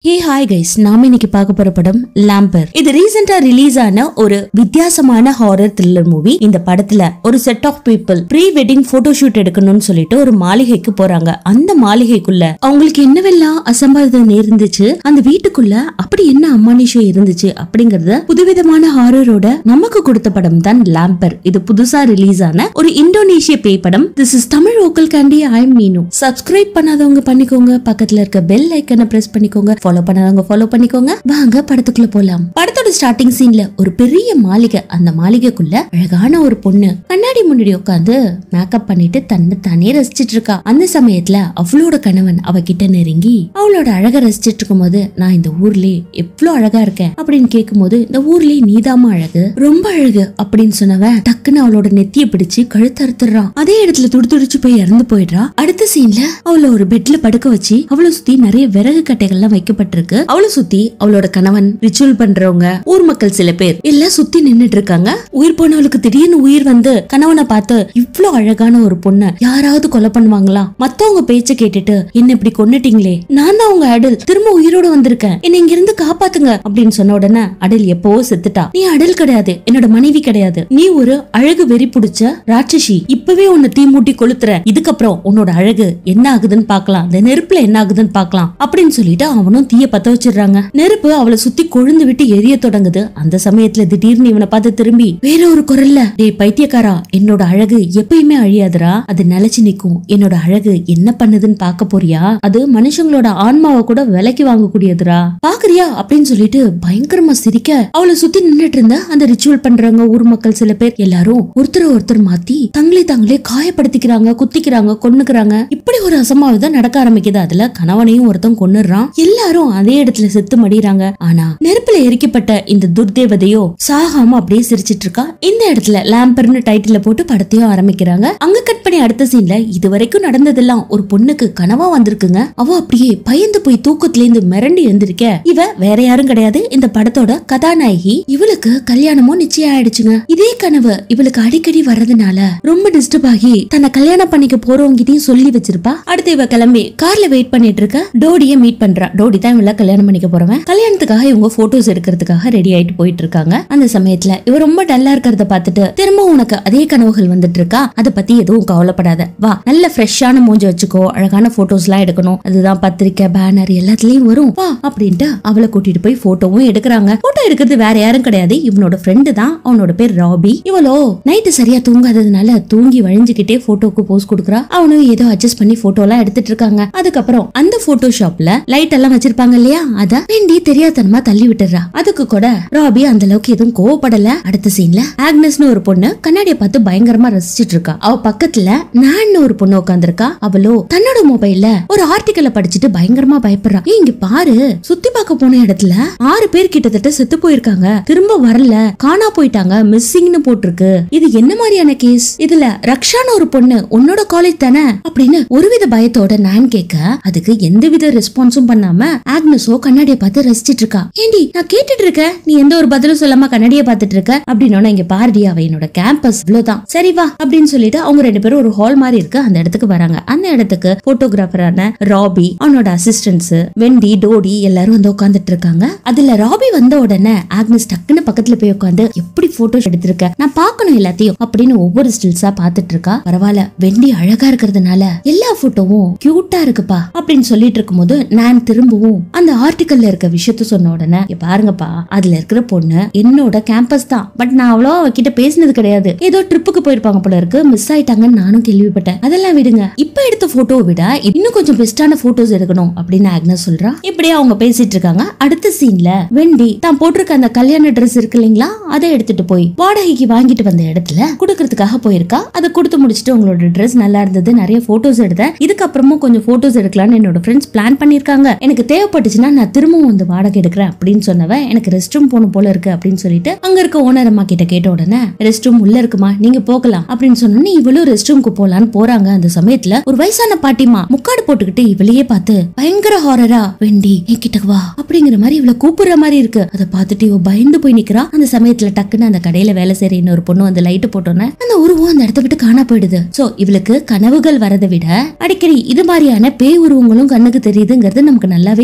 hey hi guys நாம இன்னைக்கு பார்க்க போற படம் லாம்பர் இது ரீசெண்டா ரிலீஸ் ஆன ஒரு வித்தியாசமான ஹாரர் த்ரில்லர் மூவி இந்த படத்துல ஒரு set of people pre wedding photo shoot எடுக்கணும்னு சொல்லிட்டு ஒரு மாளிகைக்கு போறாங்க அந்த மாளிகைக்குள்ள அவங்களுக்கு என்னவெல்லாம் அசம்பாவிதம் நேர்ந்துச்சு அந்த வீட்டுக்குள்ள அப்படி என்ன அமானுஷம் இருந்துச்சு அப்படிங்கறத புதுவிதமான ஹாரரோட நமக்கு கொடுத்த படம் தான் லாம்பர் இது புதுசா ரிலீஸ் ஆன ஒரு இந்தோனேஷிய பேய் படம் திஸ் இஸ் தமிழ் ஓக்கல் கேண்டி ஐ மீனு சப்ஸ்கிரைப் பண்ணாதவங்க பண்ணிக்கோங்க பக்கத்துல இருக்க பெல் ஐக்கனை பிரஸ் பண்ணிக்கோங்க ஃபாலோ பண்ணாதவங்க ஃபாலோ பண்ணிக்கோங்க வாங்க படத்துக்குள்ள போலாம் படத்தோட ஸ்டார்டிங் சீன்ல ஒரு பெரிய மாளிகை அந்த மாளிகைக்குள்ள அழகான ஒரு பொண்ணு கண்ணாடி முன்னாடி உட்காந்து மேக்கப் பண்ணிட்டு தன்னை தானே ரசிச்சிட்டு இருக்கா அந்த சமயத்துல அவளோட கணவன் அவகிட்ட நெருங்கி அவளோட அழக ரசிச்சிட்டு இருக்கும்போது நான் இந்த ஊர்லயே எவ்வளவு அழகா இருக்கேன் அப்படின்னு கேட்கும்போது இந்த ஊர்லயே நீதாமா அழகு ரொம்ப அழகு அப்படின்னு சொன்னவன் டக்குன்னு அவளோட நெத்திய பிடிச்சு கழுத்து அறுத்துறான் அதே இடத்துல துடிதுடிச்சு போய் இறந்து போயிடுறா அடுத்த சீன்ல அவள ஒரு பெட்ல படுக்க வச்சு அவளை சுத்தி நிறைய விறகு கட்டைகள்லாம் வைக்கப்பட்டிருக்கு அவளை சுத்தி அவளோட கணவன் ரிச்சுவல் பண்றவங்க ஊர் மக்கள் சில பேர் எல்லாம் சுத்தி நின்னுட்டு இருக்காங்க உயிர் போனவளுக்கு திடீர்னு உயிர் வந்து கணவனை பார்த்து இவ்ளோ அழகான ஒரு பொண்ண யாராவது கொலை பண்ணுவாங்களா மத்தவங்க பேச்ச கேட்டுட்டு என்ன இப்படி கொன்னுட்டீங்களே நான் தான் உங்க அடல் திரும்ப உயிரோட வந்திருக்கேன் என்ன இங்க இருந்து காப்பாத்துங்க அப்படின்னு சொன்ன உடனே அடல் எப்பவோ செத்துட்டா நீ அடல் கிடையாது என்னோட மனைவி கிடையாது நீ ஒரு அழகு வெறி புடிச்ச ராட்சசி இப்பவே உன்னை தீ மூட்டி கொளுத்துற இதுக்கப்புறம் உன்னோட அழகு என்ன ஆகுதுன்னு பார்க்கலாம் இந்த நெருப்புல என்ன ஆகுதுன்னு பார்க்கலாம் அப்படின்னு சொல்லிட்டு அவனும் தீய பத்த வச்சிடுறாங்க நெருப்பு அவளை சுத்தி கொழுந்து விட்டு எரிய தொடங்குது அந்த சமயத்துல திடீர்னு இவனை பார்த்து திரும்பி வேற ஒரு குரல்ல டேய் பைத்தியக்காரா என்னோட அழகு எப்பயுமே அழியாதுடா அது நிலைச்சு நிக்கும் என்னோட அழகு என்ன பண்ணுதுன்னு பார்க்க போறியா அது மனுஷங்களோட ஆன்மாவை கூட விலைக்கு வாங்கக்கூடியதுடா பாக்குறியா அப்படின்னு சொல்லிட்டு பயங்கரமா சிரிக்க அவளை சுத்தி நின்னுட்டு இருந்த அந்த ரிச்சுவல் பண்றவங்க ஊர் மக்கள் சில பேர் எல்லாரும் ஒருத்தர் ஒருத்தர் மாத்தி தங்களே தாங்களே காயப்படுத்திக்கிறாங்க குத்திக்கிறாங்க கொன்னுக்கிறாங்க இப்படி ஒரு அசம்பாவிதம் நடக்க ஆரம்பிக்குது அதுல கணவனையும் ஒருத்தன் கொன்னுடுறான் எல்லாரும் அதே இடத்துல செத்து மடிறாங்க ஆனா நெருப்புல எரிக்கப்பட்ட இந்த துர்தேவதையோ சாகாம அப்படியே சிரிச்சிட்டு இருக்கா இந்த இடத்துல லாம்பர்னு டைட்டில போட்டு படத்தையும் ஆரம்பிக்கிறாங்க அங்க கட் பண்ணி அடுத்த சீன்ல இது வரைக்கும் நடந்ததெல்லாம் ஒரு பொண்ணுக்கு கனவா வந்திருக்குங்க அவ அப்படியே பயந்து போய் தூக்கத்துல இருந்து மிரண்டு எழுந்திருக்க இவ வேற யாரும் கிடையாது இந்த படத்தோட கதாநாயகி இவளுக்கு கல்யாணமும் நிச்சயம் ஆயிடுச்சுங்க இதே கனவு இவளுக்கு அடிக்கடி வர்றதுனால ரொம்ப டிஸ்டர்ப் ஆகி தன்னை கல்யாணம் பண்ணிக்க போறவங்கிட்டையும் சொல்லி வச்சிருப்பா அடுத்து இவ கிளம்பி கார்ல வெயிட் பண்ணிட்டு இருக்க டோடிய மீட் பண்றா டோடி தான் இவள கல்யாணம் பண்ணிக்க போறவன் கல்யாணத்துக்காக இவங்க போட்டோஸ் எடுக்கிறதுக்காக ரெடி ஆயிட்டு போயிட்டு இருக்காங்க அந்த சமயத்துல இவ ரொம்ப டல்லா இருக்கிறத பார்த்துட்டு திரும்ப உனக்கு அதே கனவுகள் வந்துட்டு இருக்கா அத பத்தி எதுவும் கவலைப்படாத வா நல்ல ஃப்ரெஷ்ஷான மூஞ்சி வச்சுக்கோ அழகான போட்டோஸ் எல்லாம் எடுக்கணும் அதுதான் பத்திரிக்கை பேனர் எல்லாத்துலயும் வரும் வா அப்படின்ட்டு அவளை கூட்டிட்டு போய் போட்டோவும் எடுக்கிறாங்க போட்டோ எடுக்கிறது வேற யாரும் கிடையாது இவனோட ஃப்ரெண்டு தான் அவனோட பேர் ராபி இவளோ நைட்டு சரியா தூங்காததுனால தூங்கி வழிஞ்சுக்கிட்டே போட்டோக்கு போஸ் கொடுக்குறா அவனும் ஏதோ அட்ஜஸ்ட் பண்ணி போட்டோ எல்லாம் எடுத்துட்டு இருக்காங்க அதுக்கப்புறம் அந்த போட்டோ ஷாப்ல லைட் எல்லாம் வச்சிருப்பாங்க இல்லையா அத வேண்டி தெரியாதனமா தள்ளி விட்டுறா அதுக்கு கூட ராபி அந்த அளவுக்கு எதுவும் கோவப்படல அடுத்த சீன்ல ஆக்னஸ்னு ஒரு பொண்ணு கண்ணாடிய பார்த்து பயங்கரமா ரசிச்சிட்டு இருக்கா அவ பக்கத்துல நான் ஒரு பொண்ணு உட்காந்துருக்கா அவளோ தன்னோட மொபைல்ல ஒரு ஆர்டிக்கலை படிச்சுட்டு பயங்கரமா பயப்படுறா ஏய், இங்க பாரு சுத்தி பார்க்க போன இடத்துல ஆறு பேர் கிட்டத்தட்ட செத்து போயிருக்காங்க திரும்ப வரல காணா போயிட்டாங்க மிஸ்ஸிங்னு போட்டிருக்கு இது என்ன மாதிரியான கேஸ் இதுல ரக்ஷான்னு ஒரு பொண்ணு உன்னோட காலேஜ் தானே அப்படின்னு ஒருவித பயத்தோட நான் கேட்க அதுக்கு எந்தவித ரெஸ்பான்ஸும் பண்ணாம ஆக்னஸோ கண்ணாடிய பார்த்து ரசிச்சிட்டு இருக்கா ஏண்டி நான் கேட்டுட்டு இருக்கேன் நீ எந்த ஒரு பதிலும் சொல்லாம கண்ணாடிய பார்த்துட்டு இருக்க அப்படின்னு இங்க பாருடி அவ என்னோட கேம்பஸ் இவ்வளவுதான் சரி வா அப்படின்னு சொல்லிட்டு அவங்க ரெண்டு பேரும் ஒரு ஹால் மாதிரி இருக்கு அந்த இடத்துக்கு வராங்க அந்த இடத்துக்கு போட்டோகிராஃபரான ராபி அவனோட அசிஸ்டன்ஸ் வெண்டி டோடி எல்லாரும் வந்து உட்காந்துட்டு இருக்காங்க அதுல ராபி வந்த உடனே ஆக்னஸ் டக்குன்னு பக்கத்துல போய் உட்காந்து எப்படி போட்டோ எடுத்திருக்க நான் பார்க்கணும் எல்லாத்தையும் அப்படின்னு ஒவ்வொரு ஸ்டில்ஸா பார்த்துட்டு இருக்கா பரவாயில்ல வெண்டி அழகா இருக்கிறதுனால எல்லா போட்டோவும் கியூட்டா இருக்குப்பா அப்படின்னு சொல்லிட்டு இருக்கும்போது நான் திரும்பவும் அந்த ஆர்டிக்கல்ல இருக்க விஷயத்த சொன்ன உடனே "இங்க பாருங்கப்பா அதுல இருக்கிற பொண்ணு என்னோட கேம்பஸ் தான் பட் நான் அவ்வளோ அவகிட்ட பேசினது கிடையாது ஏதோ ட்ரிப்புக்கு போயிருப்பாங்க போல இருக்கு மிஸ் ஆயிட்டாங்கன்னு நானும் கேள்விப்பட்டேன் அதெல்லாம் விடுங்க இப்ப எடுத்த போட்டோவை விட இன்னும் கொஞ்சம் பெஸ்டான போட்டோஸ் எடுக்கணும் அப்படின்னு ஆக்னஸ் சொல்றா இப்படியே அவங்க பேசிட்டு இருக்காங்க அடுத்த சீன்ல வெண்டி தான் போட்டிருக்க அந்த கல்யாண ட்ரெஸ் இருக்கு இல்லைங்களா அதை எடுத்துட்டு போய் வாடகைக்கு வாங்கிட்டு வந்த இடத்துல குடுக்கறதுக்காக போயிருக்கா அதை கொடுத்து முடிச்சுட்டு உங்களோட ட்ரெஸ் நல்லா இருந்தது நிறைய போட்டோஸ் எடுத்தேன் இதுக்கப்புறமும் கொஞ்சம் போட்டோஸ் எடுக்கலாம்னு என்னோட ஃப்ரெண்ட்ஸ் பிளான் பண்ணிருக்காங்க எனக்கு தேவைப்பட்டுச்சுன்னா நான் திரும்பவும் வந்து வாடகை எடுக்கிறேன் அப்படின்னு சொன்னவ எனக்கு ரெஸ்ட் ரூம் போகணும் போல இருக்கு அப்படின்னு சொல்லிட்டு அங்க இருக்க ஓனர் அம்மா கிட்ட கேட்ட உடனே ரெஸ்ட் ரூம் உள்ள இருக்குமா நீங்க போகலாம் அப்படின்னு சொன்னோன்னே இவளும் ரெஸ்ட் ரூம்க்கு போலான்னு போறாங்க அந்த சமயத்துல ஒரு வயசான பாட்டிமா முக்காடு போட்டுக்கிட்டு இவளையே பார்த்து பயங்கர ஹாரரா வெண்டி என்கிட்ட வா அப்படிங்கிற மாதிரி இவளை கூப்பிடுற மாதிரி இருக்கு அதை பார்த்துட்டு இவ பயந்து போய் நிக்கிறா அந்த சமயத்துல டக்குன்னு அந்த கடையில வேலை செய்யற இன்னொரு பொண்ணு வந்து லைட் போட்டோன்னே அந்த உருவம் அந்த இடத்த விட்டு காணா போயிடுது சோ இவளுக்கு கனவுகள் வரதை விட அடிக்கடி இது மாதிரியான பேய் உருவங்களும் கண்ணுக்கு தெரியுதுங்கிறது நமக்கு நல்லாவே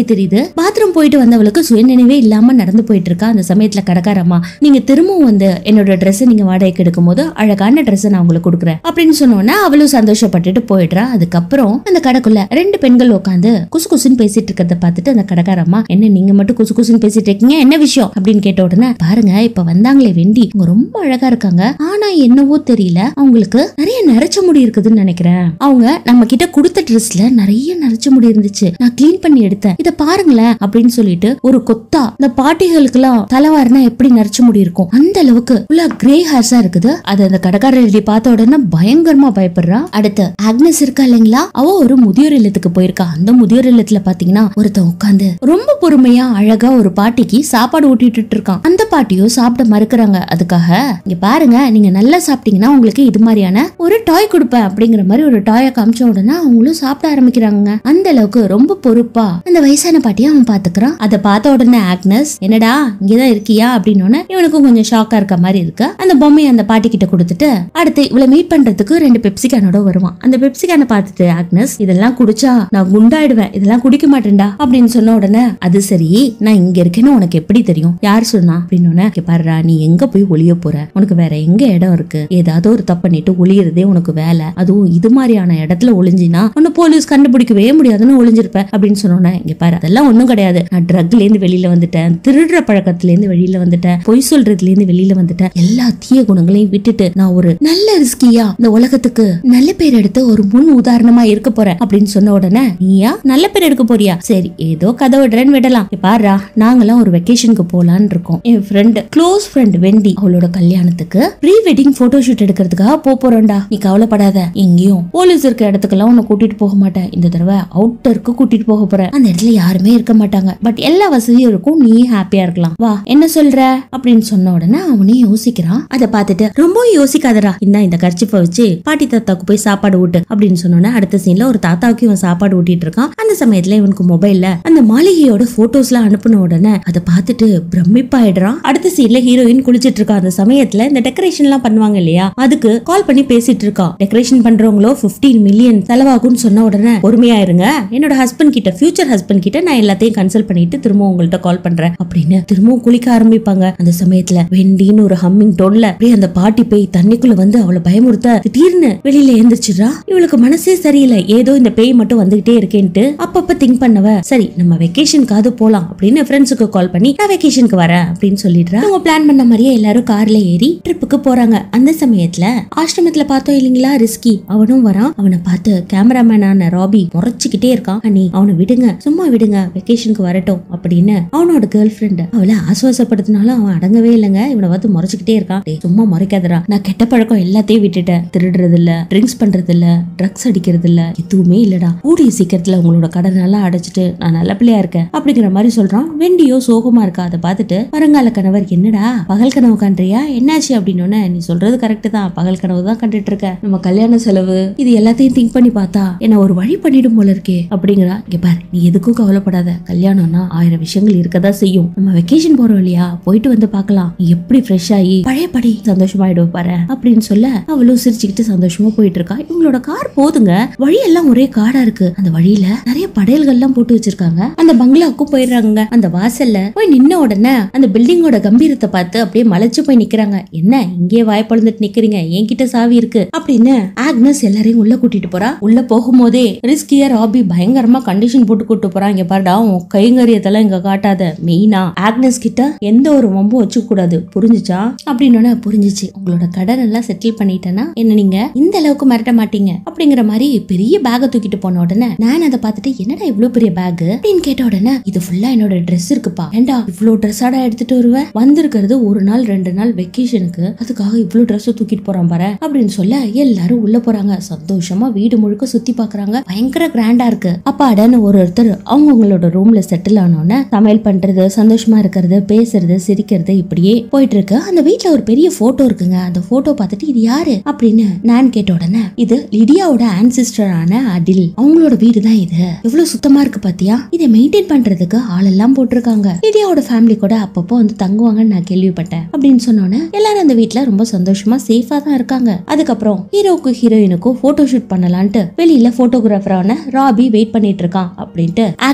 தெரியுது பாத்ரூம் போயிட்டு வந்தவளுக்கு சுயநினைவே இல்லாம நடந்து போயிட்டு இருக்கா அந்த சமயத்துல கடைக்காரம்மா நீங்க திரும்பவும் வந்து என்னோட ட்ரெஸ் நீங்க வாடகைக்கு எடுக்கும் போது அழகான ட்ரெஸ் நான் உங்களுக்கு கொடுக்குறேன் அப்படின்னு சொன்னோன்னா அவளும் சந்தோஷப்பட்டுட்டு போயிடுறா அதுக்கப்புறம் அந்த கடைக்குள்ள ரெண்டு பெண்கள் உட்காந்து குசு குசுன்னு பேசிட்டு இருக்கிறத பார்த்துட்டு அந்த கடைக்காரம்மா என்ன நீங்க மட்டும் குசு குசுன்னு பேசிட்டு இருக்கீங்க என்ன விஷயம் அப்படின்னு கேட்ட உடனே பாருங்க இப்ப வந்தாங்களே வெண்டி அவங்க ரொம்ப அழகா இருக்காங்க ஆனா என்னவோ தெரியல அவங்களுக்கு நிறைய நரைச்ச முடி இருக்குதுன்னு நினைக்கிறேன் அவங்க நம்ம கிட்ட கொடுத்த ட்ரெஸ்ல நிறைய நரைச்ச முடி இருந்துச்சு நான் க்ளீன் பண்ணி எடுத்தேன் இத பாருங்களேன் அப்படின்னு சொல்லிட்டு ஒரு கொத்தா இந்த பாட்டிகளுக்கெல்லாம் தலைவாரினா எப்படி நரைச்ச முடி இருக்கும் அந்த அளவுக்கு ஃபுல்லா கிரே ஹேர்ஸா இருக்குது அது அந்த கடைக்காரர் எழுதி பார்த்த உடனே பயங்கரமா பயப்படுறா அடுத்து ஆக்னஸ் இருக்கா இல்லைங்களா அவ ஒரு முதியோர் இல்லத்துக்கு போயிருக்கா அந்த முதியோர் இல்லத்துல பாத்தீங்கன்னா ஒருத்தன் உட்காந்து ரொம்ப பொறுமையா அழகா ஒரு பாட்டிக்கு சாப்பாடு ஊட்டிட்டு இருக்கான் அந்த பாட்டியும் சாப்பிட மறுக்கறாங்க அதுக்காக இங்க பாருங்க நீங்க நல்லா சாப்பிட்டீங்கன்னா உங்களுக்கு இது மாதிரியான ஒரு டாய் கொடுப்பேன் அப்படிங்கிற மாதிரி ஒரு டாயை காமிச்ச உடனே அவங்களும் சாப்பிட ஆரம்பிக்கிறாங்க அந்த அளவுக்கு ரொம்ப பொறுப்பா அந்த வயசான பாட்டியை அவன் பாத்துக்கிறான் அதை பார்த்த உடனே ஆக்னஸ் என்னடா இங்கதான் இருக்கியா அப்படின்னு இவனுக்கும் கொஞ்சம் ஷாக்கா இருக்க மாதிரி இருக்கு அந்த பொம்மையை அந்த பாட்டி கிட்ட கொடுத்துட்டு அடுத்து இவளை மீட் பண்றதுக்கு ரெண்டு பெப்சி கேனோட வருவான் அந்த பெப்சி கேனை பார்த்துட்டு ஆக்னஸ் இதெல்லாம் குடிச்சா நான் குண்டாயிடுவேன் இதெல்லாம் குடிக்க மாட்டேன்டா அப்படின்னு சொன்ன உடனே அது சரி நான் இங்க இருக்கேன்னு உனக்கு எப்படி தெரியும் யார் சொன்னா அப்படின்னு பாருடா நீ எங்க போய் ஒளிய போற உனக்கு வேற எங்க இடம் இருக்கு ஏதாவது ஒரு தப்பு பண்ணிட்டு ஒளியறதே உனக்கு வேலை அதுவும் இது மாதிரியான இடத்துல ஒளிஞ்சினா உன்னை போலீஸ் கண்டுபிடிக்கவே முடியாதுன்னு ஒளிஞ்சிருப்ப அப்படின்னு சொன்னோன்னே இங்க பாரு அதெல்லாம் ஒண்ணும் கிடையாது நான் ட்ரக்ல இருந்து வெளியில வந்துட்டேன் திருடுற பழக்கத்துல இருந்து வெளியில வந்துட்டேன் பொய் சொல்றதுல இருந்து வெளியில வந்துட்டேன் எல்லா தீய குணங்களையும் விட்டுட்டு நான் ஒரு நல்ல ரிஸ்கியா இந்த உலகத்துக்கு நல்ல பேர் எடுத்து ஒரு முன் உதாரணமா இருக்க போறேன் அப்படின்னு சொன்ன உடனே நீயா நல்ல பேர் எடுக்க போறியா சரி ஏதோ கதை விடுறேன்னு விடலாம் இங்க பாருடா நாங்களாம் ஒரு வெக்கேஷனுக்கு போலான்னு இருக்கோம் என் ஃப்ரெண்ட் க்ளோஸ் ஃப்ரெண்ட் வெண்டி அவளோட கல்யாணத்துக்கு ப்ரீ வெட்டிங் போட்டோ ஷூட் எடுக்கிறதுக்காக போக போறோம்டா நீ கவலைப்படாத எங்கேயும் போலீஸ் இருக்க இடத்துக்கெல்லாம் உன்னை கூட்டிட்டு போக மாட்டேன் இந்த தடவை அவுட்டருக்கு கூட்டிட்டு போக போறேன் அந்த இடத்துல யாருமே இருக்க மாட்டாங்க பட் எல்லா வசதியும் இருக்கும் நீ ஹாப்பியா இருக்கலாம் வா என்ன சொல்ற அப்படின்னு சொன்ன உடனே அவனே யோசிக்கிறான் அதை பார்த்துட்டு ரொம்ப யோசிக்காதடா இந்த இந்த கர்ச்சிப்பை வச்சு பாட்டி தாத்தாவுக்கு போய் சாப்பாடு ஊட்டு அப்படின்னு சொன்னோன்னே அடுத்த சீன்ல ஒரு தாத்தாவுக்கு இவன் சாப்பாடு ஊட்டிட்டு இருக்கான் அந்த சமயத்துல இவனுக்கு மொபைல்ல அந்த மாளிகையோட போட்டோஸ்லாம் அனுப்புன உடனே அதை பார்த்துட்டு பிரமிப்பாயிடுறான் அடுத்த சீன்ல ஹீரோயின் குளிச்சிட்டு இருக்கா அந்த சமயத்துல இந்த டெக்கரேஷன் எல்லாம் பண்ணுவாங்க இல்லையா அதுக்கு கால் பண்ணி பேசிட்டு இருக்கான் டெக்கரேஷன் பண்றவங்களோ 15 மில்லியன் செலவாகும்னு சொன்ன உடனே பொறுமையா இருங்க என்னோட ஹஸ்பண்ட் கிட்ட ஃபியூச்சர் ஹஸ்பண்ட் கிட்ட நான் எல்லாத்தையும் கன்சல்ட் பண்ணிட்டு திரும்ப உங்கள்ட்ட கால் பண்றேன் அப்படின்னு திரும்பவும் குளிக்க ஆரம்பிப்பாங்க அந்த சமயத்துல வெண்டின்னு ஒரு ஹம்மிங் டோன்ல அப்படியே அந்த பாட்டி போய் தண்ணிக்குள்ள வந்து அவளை பயமுறுத்த திடீர்னு வெளியில எழுந்திரிச்சிடுறா இவளுக்கு மனசே சரியில்லை ஏதோ இந்த பேய் மட்டும் வந்துகிட்டே இருக்கேன்ட்டு அப்பப்ப திங்க் பண்ணவ சரி நம்ம வெக்கேஷனுக்காவது போலாம் அப்படின்னு ஃப்ரெண்ட்ஸுக்கு கால் பண்ணி நான் வெக்கேஷனுக்கு வரேன் அப்படின்னு சொல்லிடுறா அவங்க பிளான் பண்ண மாதிரியே எல்லாரும் கார்ல ஏறி ட்ரிப்புக்கு போறாங்க அந்த சமயத்துல ஆசிரமத்துல பார்த்தோம் இல்லைங்களா ரிஸ்கி அவனும் வரான் அவனை பார்த்து கேமராமேனான ராபி முறைச்சுக்கிட்டே இருக்கான் அண்ணி அவனை விடுங்க சும்மா விடுங்க வெக்கேஷனுக்கு வரட்டும் அப்படின்னு அவனோட கேர்ள் ஃப்ரெண்ட் அவளை ஆசுவாசப்படுத்தினாலும் அவன் அடங்கவே இல்லைங்க இவனை பார்த்து முறைச்சுக்கிட்டே இருக்கான் டேய், சும்மா முறைக்காதடா நான் கெட்ட பழக்கம் எல்லாத்தையும் விட்டுட்டேன் திருடுறது இல்ல ட்ரிங்க்ஸ் பண்றது இல்ல ட்ரக்ஸ் அடிக்கிறது இல்ல எதுவுமே இல்லடா கூடிய சீக்கிரத்துல உங்களோட கடை நல்லா அடைச்சிட்டு நான் நல்ல பிள்ளையா இருக்கேன் அப்படிங்கிற மாதிரி சொல்றான் வெண்டியோ சோகமா இருக்கா அதை பார்த்துட்டு வருங்கால கணவர் என்னடா பகல் கனவு காண்றியா என்னாச்சு அப்படின்னு நீ சொல்றது கரெக்ட் தான் பகல் கனவு தான் கண்டுட்டு இருக்க நம்ம கல்யாண செலவு இது எல்லாத்தையும் திங்க் பண்ணி பார்த்தா என்ன ஒரு வழி பண்ணிடும் போல இருக்கே அப்படிங்கிறா இங்க பாரு நீ எதுக்கும் கவலைப்படாத கல்யாணம்னா ஆயிரம் விஷயங்கள் இருக்கதான் செய்யும் நம்ம வெக்கேஷன் போறோம் இல்லையா போயிட்டு வந்து பார்க்கலாம் நீ எப்படி ஃப்ரெஷ் ஆகி பழையபடி சந்தோஷமாயிடும் பாரு அப்படின்னு சொல்ல அவளும் சிரிச்சுக்கிட்டு சந்தோஷமா போயிட்டு இருக்கா இவங்களோட கார் போதுங்க வழியெல்லாம் ஒரே காடா இருக்கு அந்த வழியில நிறைய படையல்கள்லாம் போட்டு வச்சிருக்காங்க அந்த பங்களாவுக்கும் போயிடுறாங்க அந்த வாசல்ல போய் நின்ன உடனே அந்த பில்டிங்கோட கம்பீரத்தை பார்த்து அப்படியே மலைச்சு போய் நிக்கிறாங்க என்ன இங்கே வாய்ப்பழுந்துட்டு நிக்கிறீங்க என்கிட்ட சாவி இருக்கு அப்படின்னு ஆக்னஸ் எல்லாரையும் உள்ள கூட்டிட்டு போறா உள்ள போகும்போதே ரிஸ்கியா ராபி பயங்கரமா கண்டிஷன் போட்டு கூட்டு போறான் இங்க பாருடா உன் கைங்கரியத்தெல்லாம் இங்க காட்டாத மெயினா ஆக்னஸ் கிட்ட எந்த ஒரு வம்பும் வச்சுக்க கூடாது புரிஞ்சுச்சா அப்படின்னு புரிஞ்சுச்சு உங்களோட கடன் எல்லாம் செட்டில் பண்ணிட்டேன்னா என்ன நீங்க இந்த அளவுக்கு மிரட்ட மாட்டீங்க அப்படிங்கிற மாதிரி பெரிய பேக்கை தூக்கிட்டு போன உடனே நான் அதை பார்த்துட்டு என்னடா இவ்ளோ பெரிய பேக் அப்படின்னு கேட்ட உடனே இது ஃபுல்லா என்னோட ட்ரெஸ் இருக்குப்பா ஏண்டா இவ்ளோ ட்ரெஸ்ஸாடா எடுத்துட்டு வருவேன் வந்திருக்கிறது ஒரு நாள் ரெண்டு நாள் வெக்கேஷனுக்கு அதுக்காக இவ்ளோ ட்ரெஸ் தூக்கிட்டு போறான் பாரு அப்படின்னு சொல்ல எல்லாரும் உள்ள போறாங்க சந்தோஷமா வீடு முழுக்க சுத்தி பாக்குறாங்க பயங்கர கிராண்டா இருக்கு அப்பாடன்னு ஒரு ஒருத்தர் அவங்கவுங்களோட ரூம்ல செட்டில் ஆனோடனே சமையல் பண்றது சந்தோஷமா இருக்கிறது பேசுறது சிரிக்கிறது இப்படியே போயிட்டு இருக்கு அந்த வீட்ல ஒரு பெரிய போட்டோ இருக்குங்க அந்த போட்டோ பார்த்துட்டு இது யாரு அப்படின்னு நான் கேட்ட உடனே இது லிடியாவோட ஆன்சிஸ்டரான அடில் அவங்களோட வீடு தான் இது எவ்வளவு சுத்தமா இருக்கு பாத்தியா இதை மெயின்டைன் பண்றதுக்கு ஆளெல்லாம் போட்டிருக்காங்க லிடியாவோட ஃபேமிலி கூட அப்பப்போ வந்து தங்குவாங்கன்னு நான் கேள்விப்பட்டேன் அப்படின்னு சொன்னோன்னே எல்லாரும் அந்த வீட்ல ரொம்ப சந்தோஷமா சேஃபா தான் இருக்காங்க அதுக்கப்புறம் ஹீரோக்கும் ஹீரோயினுக்கும் போட்டோ ஷூட் பண்ணலான்ட்டு வெளியில போட்டோகிராஃபரான ராபி வெயிட் பண்ணிட்டு இருக்கான் அப்படின்ட்டு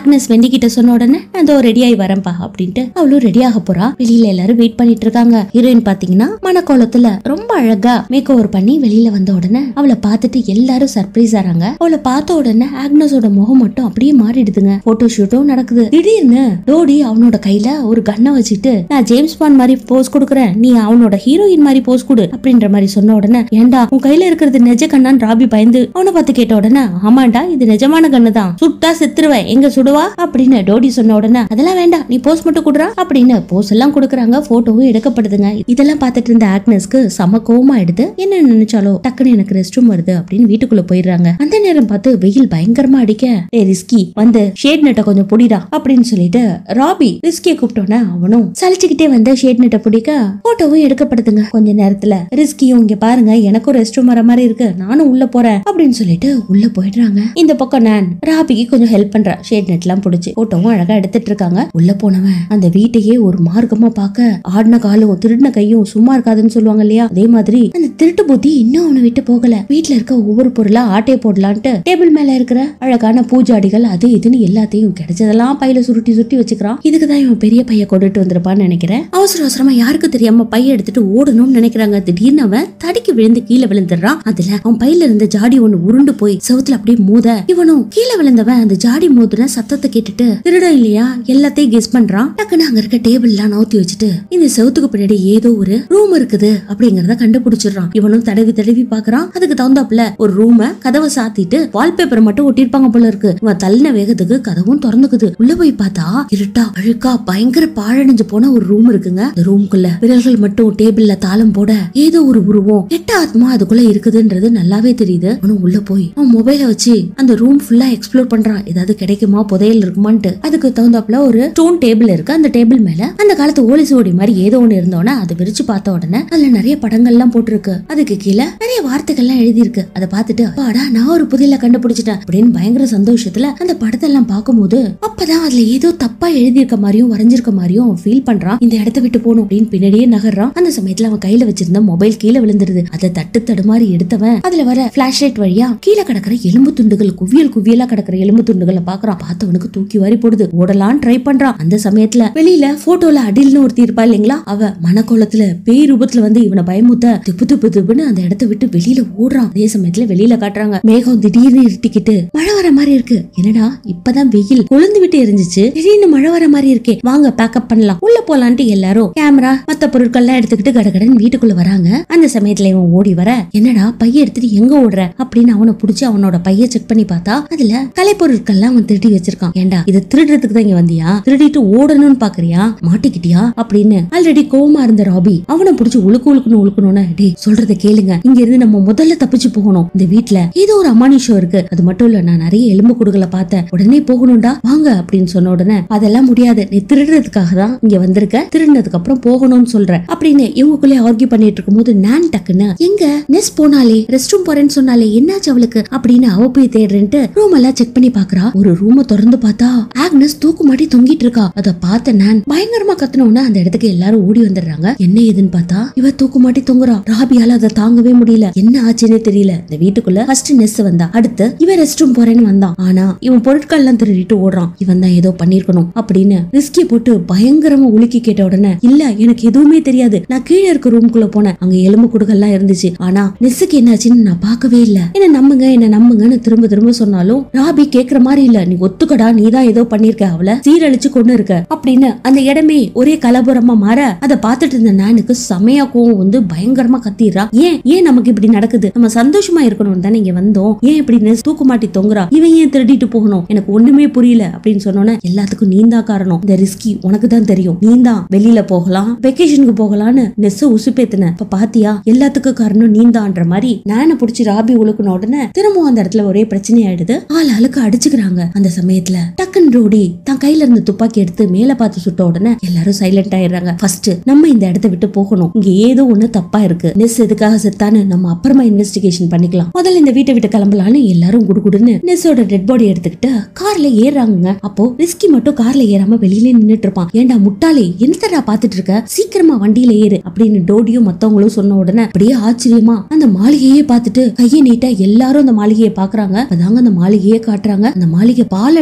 ஆக்னஸ் வெண்டி கிட்ட சொன்ன உடனே நான் இதோ ரெடி ஆகி வரேன்ப்பா அப்படின்ட்டு அவளும் ரெடி ஆக போறா வெளியில எல்லாரும் வெயிட் பண்ணிட்டு இருக்காங்க ஹீரோயின் பாத்தீங்கன்னா மனக்கோலத்துல ரொம்ப அழகா மேக் ஓவர் பண்ணி வெளியில வந்த உடனே அவளை பார்த்துட்டு எல்லாரும் சர்ப்ரைஸ் ஆறாங்க அவளை பார்த்த உடனே ஆக்னஸோட முகம் மட்டும் அப்படியே மாறிடுதுங்க போட்டோ ஷூட்டும் நடக்குது திடீர்னு டோடி அவனோட கையில ஒரு கண்ணை வச்சுட்டு நான் ஜேம்ஸ் பாண்ட் மாதிரி போஸ் கொடுக்குறேன் நீ அவனோட ஹீரோயின் மாதிரி போஸ் கொடு அப்படின்ற மாதிரி சொன்ன உடனே ஏன்டா உன் கையில இருக்கிறது நெஜ கண்ணான் ராபி பயந்து அவனை பார்த்து கேட்ட உடனே ஆமாண்டா இது நிஜமான கண்ணு தான் சுட்டா செத்துருவேன் எங்க சுடுவா அப்படின்னு டோடி சொன்ன உடனே அதெல்லாம் வேண்டாம் நீ போஸ் மட்டும் கொடுறா அப்படின்னு போஸ் எல்லாம் கொடுக்குறாங்க போட்டோவும் எடுக்கப்படுதுங்க இதெல்லாம் பார்த்துட்டு இருந்த ஆக்னஸ்க்கு செம கோவமா எடுத்து என்ன நினைச்சாலோ டக்குன்னு எனக்கு ரெஸ்ட் ரூம் வருது அப்படின்னு வீட்டுக்குள்ள போயிடுறாங்க அந்த நேரம் பார்த்து வெயில் பயங்கரமா அடிக்க ஏ ரிஸ்கி வந்து ஷேட் நெட்டை கொஞ்சம் புடிடா அப்படின்னு சொல்லிட்டு ராபி ரிஸ்கிய கூப்பிட்டோன்னே அவனும் சலிச்சுக்கிட்டே வந்து ஷேட் நெட்டை பிடிக்க போட்டோவும் எடுக்கப்படுதுங்க கொஞ்ச நேரத்துல ரிஸ்கியும் இங்க பாருங்க எனக்கும் ரெஸ்ட் ரூம் வர மாதிரி இருக்கு நானும் உள்ள போறேன் அப்படின்னு சொல்லிட்டு உள்ள போயிடுறாங்க இந்த பக்கம் நான் ராபிக்கு கொஞ்சம் ஹெல்ப் பண்றேன் ஷேட் நெட் எல்லாம் பிடிச்சி போட்டோவும் அழகா எடுத்துட்டு இருக்காங்க உள்ள போனவன் அந்த வீட்டையே ஒரு மார்க்கமா பார்க்க ஆடின காலும் திருடின கையும் சும்மா இருக்காதுன்னு சொல்லுவாங்க இல்லையா அதே மாதிரி அந்த திருட்டு புத்தி இன்னும் அவனை விட்டு போகல வீட்ல இருக்க ஒவ்வொரு பொருளா ஆட்டையை போடலான்ட்டு டேபிள் மேல இருக்கிற அழகான பூஜாடிகள் அது இதுன்னு எல்லாத்தையும் கிடைச்சதெல்லாம் பையில சுருட்டி சுருட்டி வச்சுக்கிறான் இதுக்கு தான் இவன் பெரிய பைய கொண்டுட்டு வந்திருப்பான்னு நினைக்கிறேன் அவசர அவசரமா யாருக்கு தெரியாம பைய எடுத்துட்டு ஓடணும்னு நினைக்கிறாங்க திடீர்னு அவன் தடிக்கு விழுந்து கீழே விழுந்துடுறான் அதுல அவன் பையில இருந்த ஜாடி ஒண்ணு உருண்டு போய் செவுத்துல அப்படியே மோத இவனும் கீழே விழுந்தவன் அந்த ஜாடி மோதுன சத்தத்தை கேட்டுட்டு திருடம் இல்லையா எல்லாத்தையும் கெஸ் பண்றான் டக்குன்னு அங்க இருக்க டேபிள் எல்லாம் நவுத்தி வச்சுட்டு இந்த செவுத்துக்கு பின்னாடி ஏதோ ஒரு ரூம் இருக்குது அப்படிங்கறத கண்டுபிடிச்சிடுறான் இவனும் தடவி தடவி பாக்குறான் அதுக்கு தகுந்தாப்புல ஒரு ரூம கதவை சாத்திட்டு வால்பேப்பரை மட்டும் ஒட்டிருப்பாங்க போல இருக்கு இவன் தள்ளின வேகத்துக்கு கதவும் திறந்துக்குது உள்ள போய் பார்த்தா இருட்டா அழுக்கா பயங்கர பாழடைஞ்சு போன ஒரு ரூம் இருக்குங்க அந்த ரூம்குள்ள விரல்கள் மட்டும் டேபிள்ல தாளம் போட ஏதோ ஒரு உருவம் கெட்ட ஆத்மா அதுக்குள்ள இருக்குதுன்றது நல்லாவே தெரியுது அவனும் உள்ள போய் அவன் மொபைல வச்சு அந்த ரூம் ஃபுல்லா எக்ஸ்ப்ளோர் பண்றான் ஏதாவது கிடைக்குமா புதையல் இருக்குமான்ட்டு அதுக்கு தகுந்தாப்புல ஒரு ஸ்டோன் டேபிள் இருக்கு அந்த டேபிள் மேல அந்த காலத்து ஓலிசு ஓடி மாதிரி ஏதோ ஒண்ணு இருந்தோன்னே அதை விரிச்சு பார்த்த உடனே அதுல நிறைய படங்கள்லாம் போட்டிருக்கு அதுக்கு கீழே நிறைய வார்த்தைகள்லாம் எழுதி இருக்கு அதை பார்த்துட்டு அப்பாடா நான் ஒரு புதையல கண்டுபிடிச்சிட்டேன் அப்படின்னு பயங்கர சந்தோஷத்துல அந்த படத்தை எல்லாம் பார்க்கும்போது அப்பதான் அதுல ஏதோ தப்பா எழுதியிருக்க மாதிரியும் வரைஞ்சிருக்க மாதிரியும் அவன் ஃபீல் பண்றான் இந்த இடத்த விட்டு போகணும் அப்படின்னு பின்னாடியே நகர்றான் அந்த சமயத்துல அவன் கையில வச்சிருந்த மொபைல் கீழே விழுந்துருது அதை தட்டு தடுமாறி எடுத்தவன் அதுல வர பிளாஷ் லைட் வழியா கீழே கிடக்கிற எலும்பு துண்டுகள் குவியல் குவியலா கிடக்கிற எலும்பு துண்டுகளை பாக்குறான் பார்த்தவனுக்கு தூக்கி வாரி போடுது ஓடலான்னு ட்ரை பண்றான் அந்த சமயத்துல வெளியில போட்டோல அடில்னு ஒருத்தி இருப்பா இல்லைங்களா அவ மனக்கோலத்துல பேய் ரூபத்துல வந்து இவனை பயமுத்த திப்பு திப்பு திப்புன்னு அந்த இடத்த விட்டு வெளியில ஓடுறான் அதே சமயத்துல வெளியில காட்டுறாங்க மேகம் திடீர்னு இருட்டிக்கிட்டு மழை வர மாதிரி இருக்கு என்னடா இப்பதான் வெயில் கொழுந்து விட்டு எரிஞ்சிச்சு திடீர்னு மழை வர மாதிரி இருக்கே வாங்க பேக்கப் பண்ணலாம் உள்ள போலான்ட்டு எல்லாரும் கேமரா மத்த பொருட்கள்லாம் எடுத்துக்கிட்டு கடகடன் வீட்டுக்குள்ள வராங்க அந்த சமயத்துல இவன் ஓடி வர என்னடா பைய எடுத்துட்டு எங்க ஓடுற அப்படின்னு அவனை புடிச்சு அவனோட பைய செக் பண்ணி பார்த்தா அதுல கலைப்பொருட்கள்லாம் அவன் திருடி வச்சிருக்கான் ஏன்டா இதை திருடுறதுக்கு தான் இங்க வந்தியா திருடிட்டு ஓடணும்னு பாக்குறியா மாட்டிக்கிட்டியா அப்படின்னு ஆல்ரெடி கோவமா இருந்த ராபி அவனை புடிச்சு உழுக்கு உழுக்குன்னு உழுக்கணும்னு டேய் சொல்றத கேளுங்க இங்க இருந்து நம்ம முதல்ல தப்பிச்சு போகணும் இந்த வீட்ல ஏதோ ஒரு அமானுஷம் இருக்கு அது மட்டும் இல்ல நான் நிறைய எலும்பு கூடுகளை பார்த்தேன் உடனே போகணும்டா வாங்க அப்படின்னு சொன்ன உடனே அதெல்லாம் முடியாது நீ திருடுறதுக்காக தான் இங்க வந்திருக்க திருடினதுக்கு அப்புறம் போகணும்னு சொல்ற அப்படின்னு இவங்களுக்குள்ளே ஆர்கியூ பண்ணிட்டு இருக்கும்போது நான் டக்குன்னு எங்க நெஸ் போனாலே ரெஸ்ட் ரூம் போறேன்னு சொன்னாலே என்னாச்சு அவளுக்கு அப்படின்னு அவ போய் தேடுறேன்ட்டு ரூம் எல்லாம் செக் பண்ணி பாக்குறா ஒரு ரூம திறந்து பார்த்தா ஆக்னஸ் தூக்கு மாட்டி தொங்கிட்டு இருக்கா அத பார்த்த நான் பயங்கரமா கத்துனோன்னு அந்த இடத்துக்கு எல்லாரும் ஓடி வந்துடுறாங்க என்ன ஏதுன்னு பார்த்தா இவ தூக்கு மாட்டி தொங்குறா ராபியால அதை தாங்கவே முடியல என்ன ஆச்சுன்னே தெரியல இந்த வீட்டுக்குள்ள ஃபர்ஸ்ட் நெஸ் வந்தா அடுத்து இவன் ரெஸ்ட் ரூம் போறேன்னு வந்தான் ஆனா இவன் பொருட்கள் எல்லாம் திருடிட்டு ஓடுறான் இவன் தான் ஏதோ பண்ணிருக்கணும் அப்படின்னு ரிஸ்கி போட்டு பயங்கரமா உலுக்கி கேட்ட உடனே இல்ல எனக்கு எதுவுமே தெரியாது நான் கீழே இருக்க ரூம்குள்ள போனேன் அங்க எலும்பு குடுகள்லாம் இருந்துச்சு ஆனா நெஸ்ஸுக்கு என்னாச்சுன்னு நான் பார்க்கவே இல்ல என்ன நம்புங்க என்ன நம்புங்கன்னு திரும்ப திரும்ப சொன்னாலும் ராபி கேக்குற மாதிரி இல்ல நீ ஒத்துக்கடா நீ தான் ஏதோ பண்ணிருக்க அவளை சீரழிச்சு கொண்டு இருக்க அப்படின்னு அந்த இடமே ஒரே கலபுரமா மாற அதை பார்த்துட்டு இருந்த நானுக்கு செமையா கோவம் வந்து பயங்கரமா கத்திடுறா ஏன் ஏன் நமக்கு இப்படி நடக்குது நம்ம சந்தோஷமா இருக்கணும் தானே இங்க வந்தோம் ஏன் இப்படி நெஸ் தூக்கு மாட்டி தொங்குறா இவன் ஏன் திருடிட்டு போகணும் எனக்கு ஒண்ணுமே புரியல அப்படின்னு சொன்னோன்னே எல்லாத்துக்கும் நீ தான் காரணம் இந்த ரிஸ்கி உனக்கு தான் தெரியும் நீ தான் வெளியில போகலாம் வெக்கேஷனுக்கு போகலான்னு நெஸ் உசுப்பேத்துன இப்ப பாத்தியா எல்லாத்துக்கும் காரணம் நீந்தான்ற மாதிரி நானை புடிச்சு ராபி உழுக்குன உடனே திரும்பவும் அந்த இடத்துல ஒரே பிரச்சனை ஆயிடுது ஆள் ஆளுக்கு அடிச்சுக்கிறாங்க அந்த சமயத்துல டக்குன்னு ரோடி தன் கையில இருந்த துப்பாக்கி எடுத்து மேல பார்த்து சுட்ட உடனே எல்லாரும் சைலண்ட் ஆயிடுறாங்க ஃபர்ஸ்ட் நம்ம இந்த இடத்த விட்டு போகணும் இங்க ஏதோ ஒண்ணு தப்பா இருக்கு நெஸ் எதுக்காக செத்தான்னு நம்ம அப்புறமா இன்வெஸ்டிகேஷன் பண்ணிக்கலாம் முதல்ல இந்த வீட்டை விட்டு கிளம்பலான்னு எல்லாரும் குடுகுடுன்னு நெஸ்ஸோட டெட் பாடி எடுத்துக்கிட்டு கார்ல ஏறாங்க அப்போ ரிஸ்கி மட்டும் கார்ல ஏறாம வெளியில நின்னுட்டு இருப்பான் ஏன்டா முட்டாளே என்னத்தடா பாத்துட்டு இருக்க சீக்கிரமா வண்டியில ஏறு அப்படின்னு டோடியும் மத்தவங்களும் சொன்ன உடனே அப்படியே ஆச்சரியமா அந்த மாளிகையே பார்த்துட்டு கையை நீட்ட எல்லாரும் அந்த மாளிகையை பாக்குறாங்க அதாங்க அந்த மாளிகையே காட்டுறாங்க அந்த மாளிகை பால்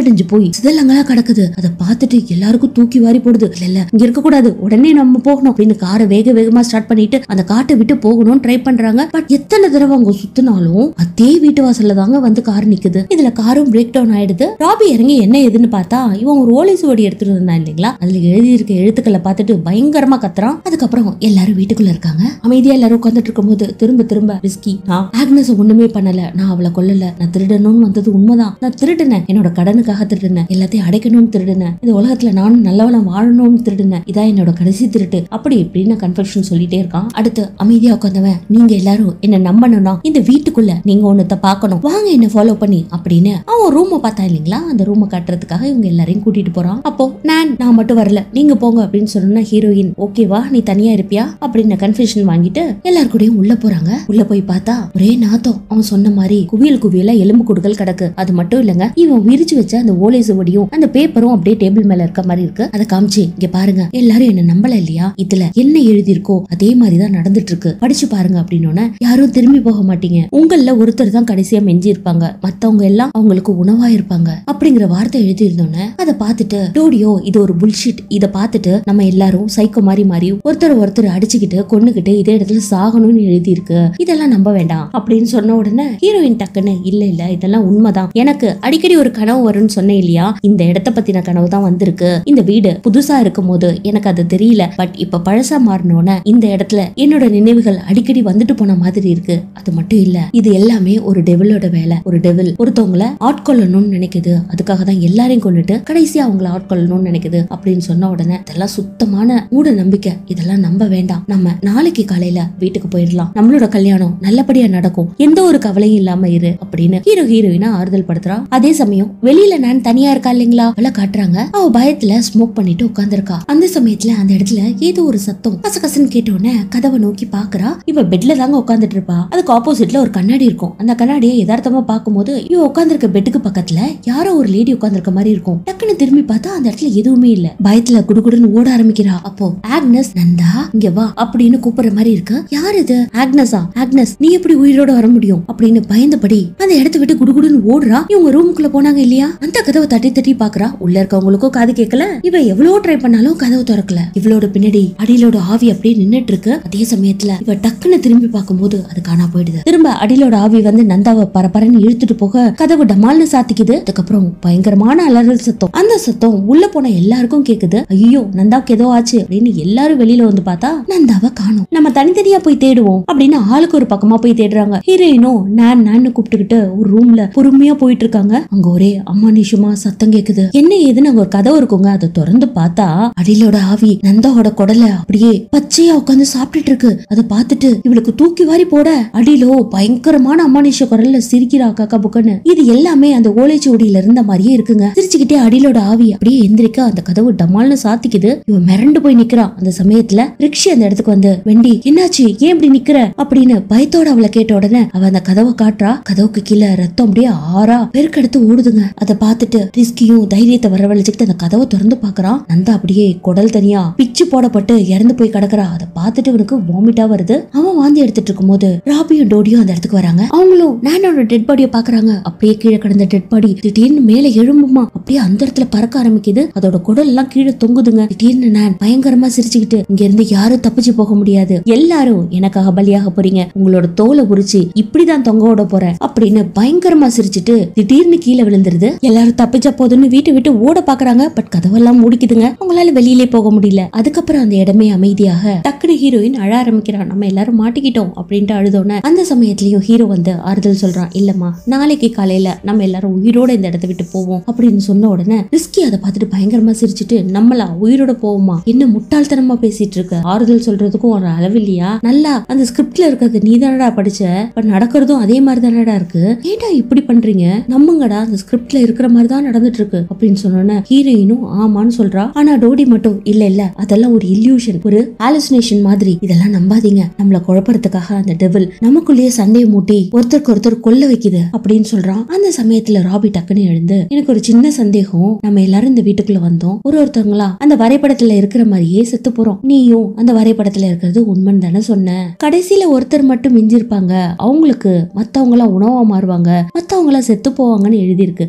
பாழடைஞ்சு போய் சிதலங்களா கிடக்குது அதை பார்த்துட்டு எல்லாருக்கும் தூக்கி வாரி போடுது இல்ல இல்ல இங்க இருக்க கூடாது உடனே நம்ம போகணும் அப்படின்னு காரை வேக வேகமா ஸ்டார்ட் பண்ணிட்டு அந்த காட்டை விட்டு போகணும்னு ட்ரை பண்றாங்க பட் எத்தனை தடவை அவங்க சுத்தினாலும் அதே வீட்டு வாசல்ல தாங்க வந்து கார் நிக்குது இதுல காரும் பிரேக் டவுன் ஆயிடுது ராபி இறங்கி என்ன ஏதுன்னு பார்த்தா இவன் ஒரு ஓலை சுவடி எடுத்துட்டு இருந்தான் இல்லைங்களா அதுல எழுதி இருக்க எழுத்துக்களை பார்த்துட்டு பயங்கரமா கத்துறான் அதுக்கப்புறம் எல்லாரும் வீட்டுக்குள்ள இருக்காங்க அமைதியா எல்லாரும் உட்காந்துட்டு இருக்கும்போது திரும்ப திரும்ப ரிஸ்கி நான் ஆக்னஸ் ஒண்ணுமே பண்ணல நான் அவளை கொல்லல நான் திருடணும்னு வந்தது உண்மைதான் நான் திருடினேன் என்னோட கடனுக்காக திருடினேன் எல்லாத்தையும் அடைக்கணும்னு திருடினேன் இந்த உலகத்துல நானும் நல்லவனா வாழணும்னு திருடினேன் இதான் என்னோட கடைசி திருட்டு அப்படி இப்படின்னு கன்ஃபெக்ஷன் சொல்லிட்டே இருக்கான் அடுத்து அமைதியா உட்காந்தவன் நீங்க எல்லாரும் என்ன நம்பணும்னா இந்த வீட்டுக்குள்ள நீங்க ஒன்னத்தை பார்க்கணும் வாங்க என்ன ஃபாலோ பண்ணி அப்படின்னு அவன் ரூமை பார்த்தா இல்லைங்களா அந்த ரூமை காட்டுறதுக்காக இவங்க எல்லாரையும் கூட்டிட்டு போறான் அப்போ நான் நான் மட்டும் வரல நீங்க போங்க அப்படின்னு சொன்னா ஹீரோயின் ஓகேவா நீ தனியா இருப்பியா அப்படின்னு கன்ஃபெஷன் வாங்கிட்டு எல்லார் கூடயும் உள்ள போறாங்க உள்ள போய் பார்த்தா ஒரே நாத்தம் அவன் சொன்ன மாதிரி குவியல் குவியலா எலும்பு கூடுகள் கிடக்கு அது மட்டும் இல்லங்க இவன் விரிச்சு வச்ச அந்த ஓலை சுவடியும் அந்த பேப்பரும் அப்படியே டேபிள் மேல இருக்க மாதிரி இருக்கு அதை காமிச்சு இங்க பாருங்க எல்லாரும் என்ன நம்பல இல்லையா இதுல என்ன எழுதியிருக்கோ அதே மாதிரி தான் நடந்துட்டு இருக்கு படிச்சு பாருங்க அப்படின்னு யாரும் திரும்பி போக மாட்டீங்க உங்கள ஒருத்தர் தான் கடைசியா மெஞ்சி இருப்பாங்க மத்தவங்க எல்லாம் அவங்களுக்கு உணவா இருப்பாங்க அப்படிங்கிற வார்த்தை எழுதி இருந்தோன்னே அதை பார்த்துட்டு டோடியோ இது ஒரு புல்ஷிட் இத பார்த்துட்டு நம்ம எல்லாரும் சைக்கோ மாதிரி மாறி ஒருத்தர் ஒருத்தர் அடிச்சுக்கிட்டு கொன்னுகிட்டு இதே இடத்துல சாகணும்னு எழுதி இருக்கு இதெல்லாம் நம்ப வேண்டாம் அப்படின்னு சொன்ன உடனே ஹீரோயின் டக்குன்னு இல்ல இல்ல இதெல்லாம் உண்மைதான் எனக்கு அடிக்கடி ஒரு கனவு வரும்னு சொன்னேன் இல்லையா இந்த இடத்த பத்தின கனவு தான் வந்திருக்கு இந்த வீடு புதுசா இருக்கும் போது எனக்கு அது தெரியல பட் இப்ப பழசா மாறினோன்னு இந்த இடத்துல என்னோட நினைவுகள் அடிக்கடி வந்துட்டு போன மாதிரி இருக்கு அது மட்டும் இல்ல இது எல்லாமே ஒரு டெவிலோட வேலை ஒரு டெவில் ஒருத்தவங்கள ஆட்கொள்ளணும்னு நினைக்குது அதுக்காக தான் எல்லாரையும் கொண்டுட்டு கடைசியா அவங்கள ஆட்கொள்ளணும்னு நினைக்குது அப்படின்னு சொன்ன உடனே இதெல்லாம் சுத்தமான மூட நம்பிக்கை இதெல்லாம் நம்ப வேண்டாம் நம்ம நாளைக்கு காலையில வீட்டுக்கு போயிடலாம் நம்மளோட கல்யாணம் நல்லபடியா நடக்கும் எந்த ஒரு கவலையும் இல்லாம இரு அப்படின்னு ஹீரோ ஹீரோயினா ஆறுதல் படுத்துறா அதே சமயம் வெளியில நான் தனியா இருக்கா இல்லைங்களா அவள காட்டுறாங்க அவ பயத்துல ஸ்மோக் பண்ணிட்டு உட்கார்ந்திருக்கா அந்த சமயத்துல அந்த இடத்துல ஏதோ ஒரு சத்தம் கசகசன்னு கேட்ட உடனே கதவை நோக்கி பாக்குறா இவ பெட்ல தாங்க உட்கார்ந்துட்டு இருப்பா அதுக்கு ஆப்போசிட்ல ஒரு கண்ணாடி இருக்கும் அந்த கண்ணாடியை யதார்த்தமா பார்க்கும்போது இவ உட்கார்ந்திருக்க பெட்டுக்கு பக்கத்துல யாரோ ஒரு லேடி உட்கார்ந்திருக்க மாதிரி இருக்கும் டக்குன்னு திரும்பி பார்த்தா அந்த இடத்துல எதுவுமே இல்ல பயத்துல குடுகுடுன்னு ஓட ஆரம்பிக்கிறா அப்போ ஆக்னஸ் நந்தா இங்க வா அப்படின்னு கூப்பிடுற மாதிரி இருக்கு யார் இது ஆக்னஸா ஆக்னஸ் நீ எப்படி உயிரோட வர முடியும் அப்படின்னு பயந்தபடி அந்த இடத்த விட்டு குடுகுடுன்னு ஓடுறா இவங்க ரூமுக்குள்ள போனாங்க இல்லையா அந்த கதவை தட்டி தட்டி பாக்குறா உள்ள இருக்கவங்களுக்கும் காது கேட்கல இவ எவ்வளவு ட்ரை பண்ணாலும் கதவு திறக்கல இவளோட பின்னாடி அடியிலோட ஆவி அப்படியே நின்னுட்டு இருக்கு அதே சமயத்துல இவ டக்குன்னு திரும்பி பார்க்கும்போது அது காணா போயிடுது திரும்ப அடியிலோட ஆவி வந்து நந்தாவை பரபரன்னு இழுத்துட்டு போக கதவு டமால்னு சாத்திக்குது அதுக்கப்புறம் பயங்கரமான அலறல் சத்தம் அந்த சத்தம் உள்ள போன எல்லாருக்கும் கேக்குது ஐயோ நந்தாவுக்கு ஏதோ ஆச்சு அப்படின்னு எல்லாரும் வெளியில வந்து பார்த்தா நந்தாவை காணோம் நம்ம தனித்தனியா போய் தேடுவோம் அப்படின்னு ஆளுக்கு ஒரு பக்கமா போய் தேடுறாங்க ஹீரோயினும் நான் நான் கூப்பிட்டுக்கிட்டு ஒரு ரூம்ல பொறுமையா போயிட்டு இருக்காங்க அங்க ஒரே அம்மானிஷமா சத்தம் கேக்குது என்ன ஏதுன்னு அங்க ஒரு கதவு இருக்குங்க அதை திறந்து பார்த்தா அடியிலோட ஆவி நந்தாவோட குடல அப்படியே பச்சையா உட்காந்து சாப்பிட்டுட்டு இருக்கு அதை பார்த்துட்டு இவளுக்கு தூக்கி வாரி போட அடியிலோ பயங்கரமான அம்மானிஷ குரல்ல சிரிக்கிறா காக்கா புக்கன்னு இது எல்லாமே அந்த ஓலைச்சுவடியில இருந்த மாதிரியே இருக்குங்க சிரிச்சுக்கிட்டே அடியிலோட ஆவி அப்படியே எந்திரிக்க அந்த கதவு டமால்னு சாத்திக்குது இவ மிரண்டு போய் நிக்கிறா அந்த சமயத்துல ரிக்ஷி அந்த இடத்துக்கு வந்து வெண்டி என்னாச்சு ஏன் இப்படி நிக்கிற அப்படின்னு பயத்தோட அவளை கேட்ட உடனே அவ அந்த கதவை காட்டுறா கதவுக்கு கீழே ரத்தம் அப்படியே ஆறா பெருக்கெடுத்து ஓடுதுங்க அதை பார்த்துட்டு ரிஸ்கியும் தைரியத்தை வரவழைச்சுக்கிட்டு அந்த கதவை திறந்து பாக்குறான் நந்தா அப்படியே குடல் தனியா பிச்சு போடப்பட்டு இறந்து போய் கிடக்குறா அதை பார்த்துட்டு இவனுக்கு வாமிட்டா வருது அவன் வாந்தி எடுத்துட்டு இருக்கும்போது ராபியும் டோடியும் அந்த இடத்துக்கு வராங்க அவங்களும் நானோட டெட் பாடியை பாக்குறாங்க அப்படியே கீழே கிடந்த டெட் பாடி திடீர்னு மேல எழும்புமா அப்படியே அந்த இடத்துல பறக்க ஆரம்பிக்குது அதோட குடல் எல்லாம் கீழே தொங்குதுங்க திடீர்னு நான் பயங்கரமா சிரிச்சுக்கிட்டு இங்க இருந்து யாரும் தப்பிச்சு போக முடியாது எல்லாரும் எனக்காக பலியாக போறீங்க உங்களோட தோலை உரிச்சு இப்படிதான் தொங்க விட போறேன் அப்படின்னு பயங்கரமா சிரிச்சுட்டு திடீர்னு கீழே விழுந்துருது எல்லாரும் தப்பிச்சா போதுன்னு வீட்டை விட்டு ஓட பாக்குறாங்க பட் கதவெல்லாம் மூடிக்குதுங்க அவங்களால வெளியிலே போக முடியல அதுக்கப்புறம் அந்த இடமே அமைதியாக டக்குனு ஹீரோயின் அழ ஆரம்பிக்கிறான் நம்ம எல்லாரும் மாட்டிக்கிட்டோம் அப்படின்ட்டு அழுதோன்னே அந்த சமயத்திலயும் ஹீரோ வந்து ஆறுதல் சொல்றான் இல்லம்மா நாளைக்கு காலையில நம்ம எல்லாரும் உயிரோட இந்த இடத்த விட்டு போவோம் அப்படின்னு சொன்ன உடனே ரிஸ்கி அதை பார்த்துட்டு பயங்கரமா சிரிச்சுட்டு நம்மளா உயிரோட போவோமா என்ன முட்டாள்தனமா பேசிட்டு இருக்க ஆறுதல் சொல்றதுக்கும் ஒரு அளவு இல்லையா நல்லா அந்த ஸ்கிரிப்ட்ல இருக்கிறது நீ தானடா படிச்ச பட் நடக்கிறதும் அதே மாதிரி தானடா இருக்கு ஏன்டா இப்படி பண்றீங்க நம்புங்கடா அந்த ஸ்கிரிப்ட்ல இருக்கிற மாதிரி தான் நடந்துட்டு இருக்கு அப்படின்னு சொன்னோன்னே ஹீரோயினும் ஆமான்னு சொல்றா ஆனா டோடி மட்டும் இல்ல இல்ல அதெல்லாம் ஒரு இல்யூஷன் ஒரு ஹாலுசினேஷன் மாதிரி இதெல்லாம் நம்பாதீங்க நம்மள குழப்பறதுக்காக அந்த டெவில் நமக்குள்ளேயே சண்டையை மூட்டி ஒருத்தருக்கு ஒருத்தர் கொல்ல வைக்குது அப்படின்னு சொல்றான் அந்த சமயத்துல ராபி டக்குன்னு எழுந்து எனக்கு ஒரு சின்ன சந்தேகம் நம்ம எல்லாரும் இந்த வீட்டுக்குள்ள வந்தோம் ஒரு ஒருத்தவங்களா அந்த வரைபடத்துல இருக்கிற மாதிரியே செத்து போறோம் நீயும் அந்த வரைபடத்துல இருக்கிறது உண்மைன்னு தானே சொன்ன கடைசியில ஒருத்தர் மட்டும் மிஞ்சிருப்பாங்க அவங்களுக்கு மத்தவங்க எல்லாம் உணவா மாறுவாங்க மத்தவங்க எல்லாம் செத்து போவாங்கன்னு எழுதியிருக்கு அப்படின்னா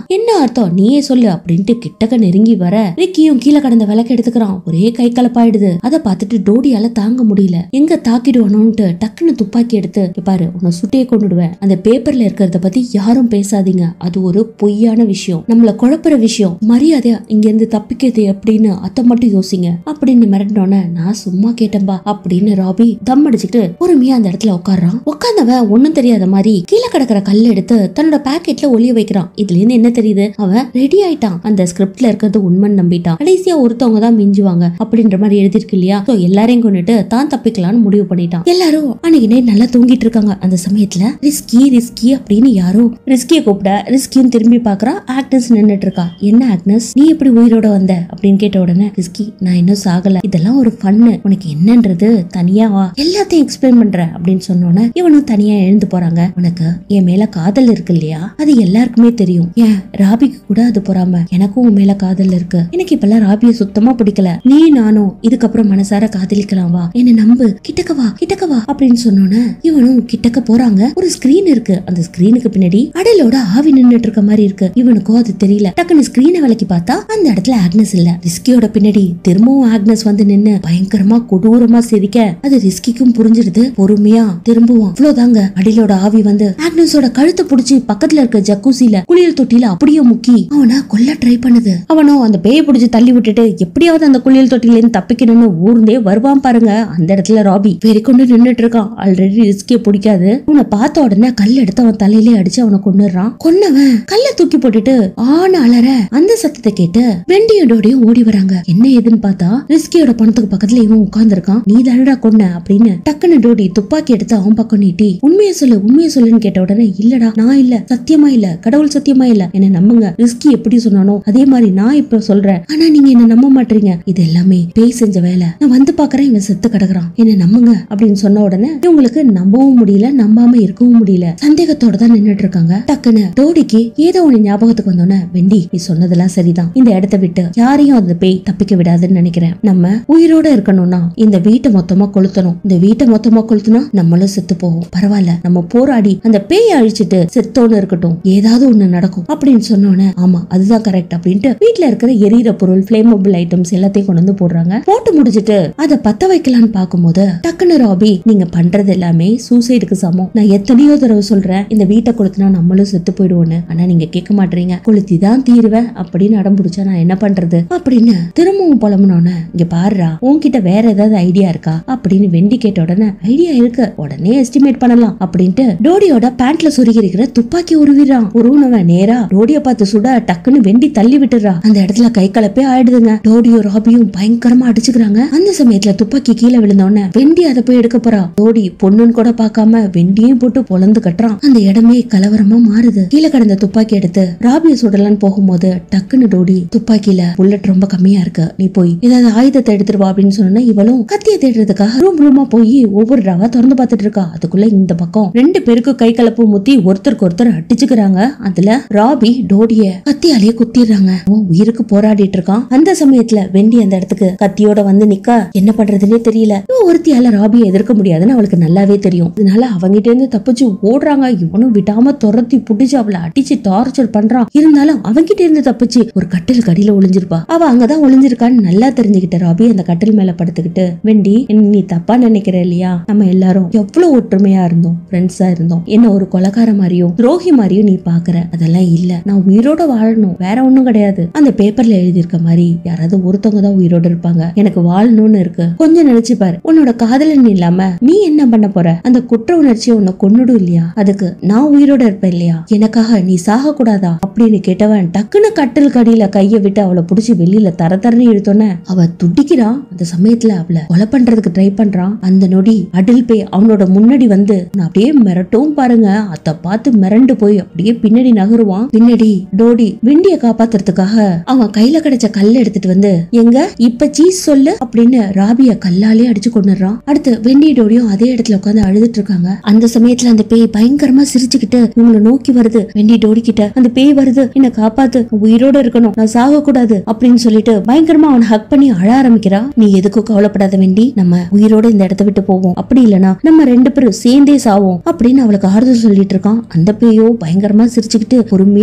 என்ன அர்த்தம் நீயே சொல்லு அப்படின்ட்டு கிட்டக்க நெருங்கி வர ரிக்கியும் கீழே கடந்த விளக்கு எடுத்துக்கிறான் ஒரே கை கலப்பாயிடுது அதை பார்த்துட்டு டோடியால தாங்க முடியல எங்க தாக்கிடுவானோன்ட்டு டக்குன்னு துப்பாக்கி எடுத்து "இங்க பாரு உன்னை சுட்டியே கொண்டுடுவேன் அந்த பேப்பர்ல இருக்கிறத பத்தி யாரும் பேசாதீங்க அது ஒரு பொய்யான விஷயம் நம்மள குழப்புற விஷயம் மரியாதையா இங்க இருந்து தப்பிக்கிறது அப்படின்னு அத்தை மட்டும் யோசிங்க அப்படின்னு மிரட்டினோன்னே நான் சும்மா கேட்டேன்பா அப்படின்னு ராபி தம் அடிச்சுட்டு பொறுமையா அந்த இடத்துல உட்கார்றான் உட்கார்ந்தவன் ஒண்ணும் தெரியாத மாதிரி கீழே கிடக்குற கல் எடுத்து தன்னோட பாக்கெட்ல ஒளிய வைக்கிறான் இதுல இருந்து என்ன தெரியுது அவன் ரெடி ஆயிட்டான் அந்த ஸ்கிரிப்ட்ல இருக்கிறது உண்மைன்னு நம்பிட்டான் கடைசியா ஒருத்தவங்க தான் மிஞ்சுவாங்க அப்படின்ற மாதிரி எழுதிருக்கு இல்லையா So எல்லாரையும் கொண்டுட்டு தான் தப்பிக்கலாம்னு முடிவு பண்ணிட்டான் எல்லாரும் அன்னைக்கு நைட் நல்லா தூங்கிட்டு இருக்காங்க அந்த சமயத்துல ரிஸ்கி ரிஸ்கி அப்படின்னு யாரோ ரிஸ்கிய கூப்பிட ரிஸ்கியும் திரும்பி பாக்குறா ஆக்னஸ் நின்னுட்டு இருக்கா என்ன ஆக்னஸ் நீ எப்படி உயிரோட வந்த அப்படின்னு கேட்ட உடனே ரிஸ்கி நான் இன்னும் சாகல இதெல்லாம் ஒரு ஃபன்னு உனக்கு என்னன்றது தனியா வா எல்லாத்தையும் எக்ஸ்பிளைன் பண்ற அப்படின்னு சொன்னோன்னே இவனும் தனியா எழுந்து போறாங்க உனக்கு என் மேல காதல் இருக்கு இல்லையா அது எல்லாருக்குமே தெரியும் ஏன் ராபிக்கு கூட அது பொறாம எனக்கும் உன் மேல காதல் இருக்கு எனக்கு இப்பெல்லாம் ராபிய சுத்தமா பிடிக்கல நீ நானும் இதுக்கப்புறம் மனசார காதலிக்கலாம் வா என்ன நம்பு கிட்டக்க வா கிட்டக்க வா அப்படின்னு சொன்னோன்னே இவனும் கிட்டக்க போறாங்க ஒரு ஸ்கிரீன் இருக்கு அந்த ஸ்கிரீனுக்கு பின்னாடி அடலோட ஆவி நின்னுட்டு இருக்க மாதிரி இருக்கு இவனுக்கும் அது தெரியல டக்குன்னு ஸ்கிரீனை விலக்கி பார்த்தா அந்த இடத்துல ஆக்னஸ் இல்ல ரிஸ்கியோட பின்னாடி திரும்பவும் ஆக்னஸ் வந்து நின்னு பயங்கரமா கொடூரமா சிரிக்க அது ரிஸ்கிக்கும் புரிஞ்சிடுது பொறுமையா திரும்பவும் அவ்வளவுதாங்க அடிலோட ஆவி வந்து ஆக்னஸோட கழுத்தை புடிச்சு பக்கத்துல இருக்க ஜக்கூசில குளியல் தொட்டில அப்படியே முக்கி அவனை கொல்ல ட்ரை பண்ணுது அவனும் அந்த பேயை பிடிச்சு தள்ளி விட்டுட்டு எப்படியாவது அந்த குளியல் தொட்டில இருந்து தப்பிக்கணும்னு ஊர்ந்தே வருவான் பாருங்க அந்த இடத்துல ராபி வெறிக்கொண்டு நின்னுட்டு இருக்கான் ஆல்ரெடி ரிஸ்கே பிடிக்காது அவனை பார்த்த உடனே கல் எடுத்து அவன் தலையிலே அடிச்சு அவனை கொன்னுடுறான் கொன்னவன் கல்ல தூக்கி போட்டுட்டு ஆன அலற அந்த சத்தத்தை கேட்டு வெண்டியும் டோடியும் ஓடி வராங்க என்ன ஏதுன்னு பார்த்தா ரிஸ்கியோட பணத்துக்கு பக்கத்துல இவன் உட்கார்ந்திருக்கான் நீ தானடா கொன்ன அப்படின்னு டக்குன்னு டோடி துப்பாக்கி எடுத்து அவன் பக்கம் நீட்டி உண்மையை சொல்லு உண்மையை சொல்லுன்னு கேட்ட உடனே இல்லடா நான் இல்ல சத்தியமா இல்ல கடவுள் சத்தியமா இல்ல என்ன நம்புங்க ரிஸ்கி எப்படி சொன்னானோ அதே மாதிரி நான் இப்ப சொல்றேன் ஆனா நீங்க என்ன நம்ப மாட்டீங்க இது எல்லாமே பேய் செஞ்ச வேலை நான் வந்து பாக்குறேன் இவன் செத்து கிடக்குறான் என்ன நம்புங்க அப்படின்னு சொன்ன உடனே இவங்களுக்கு நம்பவும் முடியல நம்பாம இருக்கவும் முடியல சந்தேகத்தோட தான் நின்னுட்டு இருக்காங்க டக்குன்னு டோடிக்கு ஏதோ ஒண்ணு ஞாபகத்துக்கு வந்தோன்னே வெண்டி நீ சொன்னதெல்லாம் சரிதான் இந்த இடத்த விட்டு யாரையும் அந்த பேய் தப்பிக்க விடாதுன்னு நினைக்கிறேன் நம்ம உயிரோட இருக்கணும்னா இந்த வீட்டை மொத்தமா கொளுத்தணும் இந்த வீட்டை மொத்தமா கொளுத்துனா நம்மளும் செத்து போவோம் பரவாயில்ல நம்ம போராடி அந்த பேயை அழிச்சிட்டு செத்தோன்னு இருக்கட்டும் ஏதாவது ஒண்ணு நடக்கும் அப்படின்னு சொன்னோன்னே ஆமா அதுதான் கரெக்ட் அப்படின்ட்டு வீட்ல இருக்கிற எரியிற பொருள் பிளேமபிள் ஐட்டம்ஸ் எல்லாத்தையும் கொண்டு வந்து போடுறாங்க போட்டு முடிச்சிட்டு அதை பத்த வைக்கலாம்னு பார்க்கும்போது டக்குன்னு ராபி நீங்க பண்றது எல்லாமே சூசைடுக்கு சமம் நான் எத்தனையோ தடவை சொல்றேன் இந்த வீட்டை கொளுத்துனா நம்மளும் செத்து போயிடுவோன்னு ஆனா நீங்க கேட்க மாட்டீங்க கொளுத்தி தான் தீருவேன் அப்படின்னு அடம் பிடிச்சா நான் என்ன பண்றது அப்படின்னு திரும்பவும் புலம்புனோன்னு இங்க பாருடா உன்கிட்ட வேற ஏதாவது ஐடியா இருக்கா அப்படின்னு வெண்டி கேட்ட உடனே ஐடியா இருக்கு உடனே எஸ்டிமேட் பண்ணலாம் அப்படின்ட்டு டோடியோட பேண்ட்ல சொருகி இருக்கிற துப்பாக்கி உருவிடுறான் உருவனவன் நேரா டோடிய பார்த்து சுட டக்குன்னு வெண்டி தள்ளி விட்டுறா அந்த இடத்துல கை கலப்பே ஆயிடுதுங்க டோடியும் ராபியும் பயங்கரமா அடிச்சுக்கிறாங்க அந்த சமயத்துல துப்பாக்கி கீழே விழுந்தோடனே வெண்டி அதை போய் எடுக்க போறா டோடி பொண்ணுன்னு கூட பார்க்காம வெண்டியும் போட்டு பொழந்து கட்டுறான் அந்த இடமே கலவரமா மாறுது கீழே கடந்த துப்பாக்கி எடுத்து ராபிய சுடலான்னு போகும்போது டக்குன்னு டோடி துப்பாக்கியில புல்லட் ரொம்ப கம்மியா இருக்கு நீ போய் ஏதாவது ஆயுதத்தை எடுத்துட்டு வா அப்படின்னு சொன்னா இவளும் கத்திய தேடுறதுக்காக ரூம் ரூமா போய் ஒவ்வொரு ரவா திறந்து பார்த்துட்டு இருக்கா அதுக்குள்ள இந்த பக்கம் ரெண்டு பேருக்கு கை கலப்பு முத்தி ஒருத்தருக்கு ஒருத்தர் அடிச்சுக்கிறாங்க அதுல ராபி டோடிய கத்தியாலேயே குத்திடுறாங்க அவன் உயிருக்கு போராடிட்டு இருக்கான் அந்த சமயத்துல வெண்டி அந்த இடத்துக்கு கத்தியோட வந்து நிக்க என்ன பண்றதுன்னே தெரியல இவன் ஒருத்தியால ராபியை எதிர்க்க முடியாதுன்னு அவளுக்கு நல்லாவே தெரியும் அதனால அவங்கிட்ட இருந்து தப்பிச்சு ஓடுறாங்க இவனும் விடாம துரத்தி புடிச்சு அவளை அடிச்சு டார்ச்சர் பண்றான் இருந்தாலும் அவங்கிட்ட இருந்து தப்பிச்சு ஒரு கட்டில் கடியில ஒளிஞ்சிருப்பா அவ அங்கதான் ஒளிஞ்சிருக்கான்னு நல்லா தெரிஞ்சுக்கிட்ட ராபி அந்த கட்டில் மேல படுத்துக்கிட்டு வெண்டி என்ன நீ தப்பா நினைக்கிற இல்லையா நம்ம எல்லாரும் எவ்வளவு ஒற்றுமையா இருந்தோம் ஃப்ரெண்ட்ஸா இருந்தோம் என்ன ஒரு கொலகார மாதிரியும் துரோகி மாதிரியும் நீ பாக்குற அதெல்லாம் இல்ல நான் உயிரோட வாழணும் வேற ஒண்ணும் கிடையாது அந்த பேப்பர்ல எழுதியிருக்க மாதிரி யாராவது ஒருத்தவங்க தான் உயிரோட இருப்பாங்க எனக்கு வாழணும்னு இருக்கு கொஞ்சம் நினைச்சு பாரு உன்னோட காதலன் இல்லாம நீ என்ன பண்ண போற அந்த குற்ற உணர்ச்சி உன்னை கொன்னுடும் இல்லையா அதுக்கு நான் உயிரோட இருப்பேன் இல்லையா எனக்காக நீ சாக கூடாதா அப்படின்னு கேட்டவன் டக்குன்னு கட்டில் கடியில கைய விட்டு அவளை புடிச்சு வெளியில தர தரன்னு இழுத்தோன்னே அவ துடிக்கிறான் அந்த சமயத்துல அவளை கொலை பண்றதுக்கு ட்ரை பண்றான் அந்த நொடி அடில் போய் அவனோட முன்னாடி வந்து நான் அப்படியே மிரட்டவும் பாருங்க அத பார்த்து மிரண்டு போய் அப்படியே பின்னாடி நகருவான் பின்னாடி டோடி விண்டிய காப்பாத்துறதுக்காக அவன் கையில கிடைச்ச கல்ல எடுத்துட்டு வந்து எங்க இப்ப சீஸ் சொல்லு அப்படின்னு ராபிய கல்லாலே அடிச்சு கொண்டுறான் அடுத்து வெண்டி டோடியும் அதே இடத்துல உட்காந்து அழுதுட்டு இருக்காங்க அந்த சமயத்துல அந்த பேய் பயங்கரமா சிரிச்சுக்கிட்டு இவங்களை நோக்கி வருது வெண்டி டோடி கிட்ட அந்த பேய் வருது என்ன காப்பாத்து நான் உயிரோட இருக்கணும் நான் சாக கூடாது அப்படின்னு சொல்லிட்டு பயங்கரமா அவனை ஹக் பண்ணி அழ ஆரம்பிக்கிறா நீ எதுக்கும் கவலைப்படாத வேண்டி நம்ம உயிரோட இந்த இடத்த விட்டு போவோம் அப்படி இல்லனா நம்ம ரெண்டு பேரும் சேர்ந்தே சாவோம் அப்படின்னு அவளுக்கு ஆறுதல் சொல்லிட்டு இருக்கான் அந்த பேயோ பயங்கரமா சிரிச்சுக்கிட்டு பொறுமையா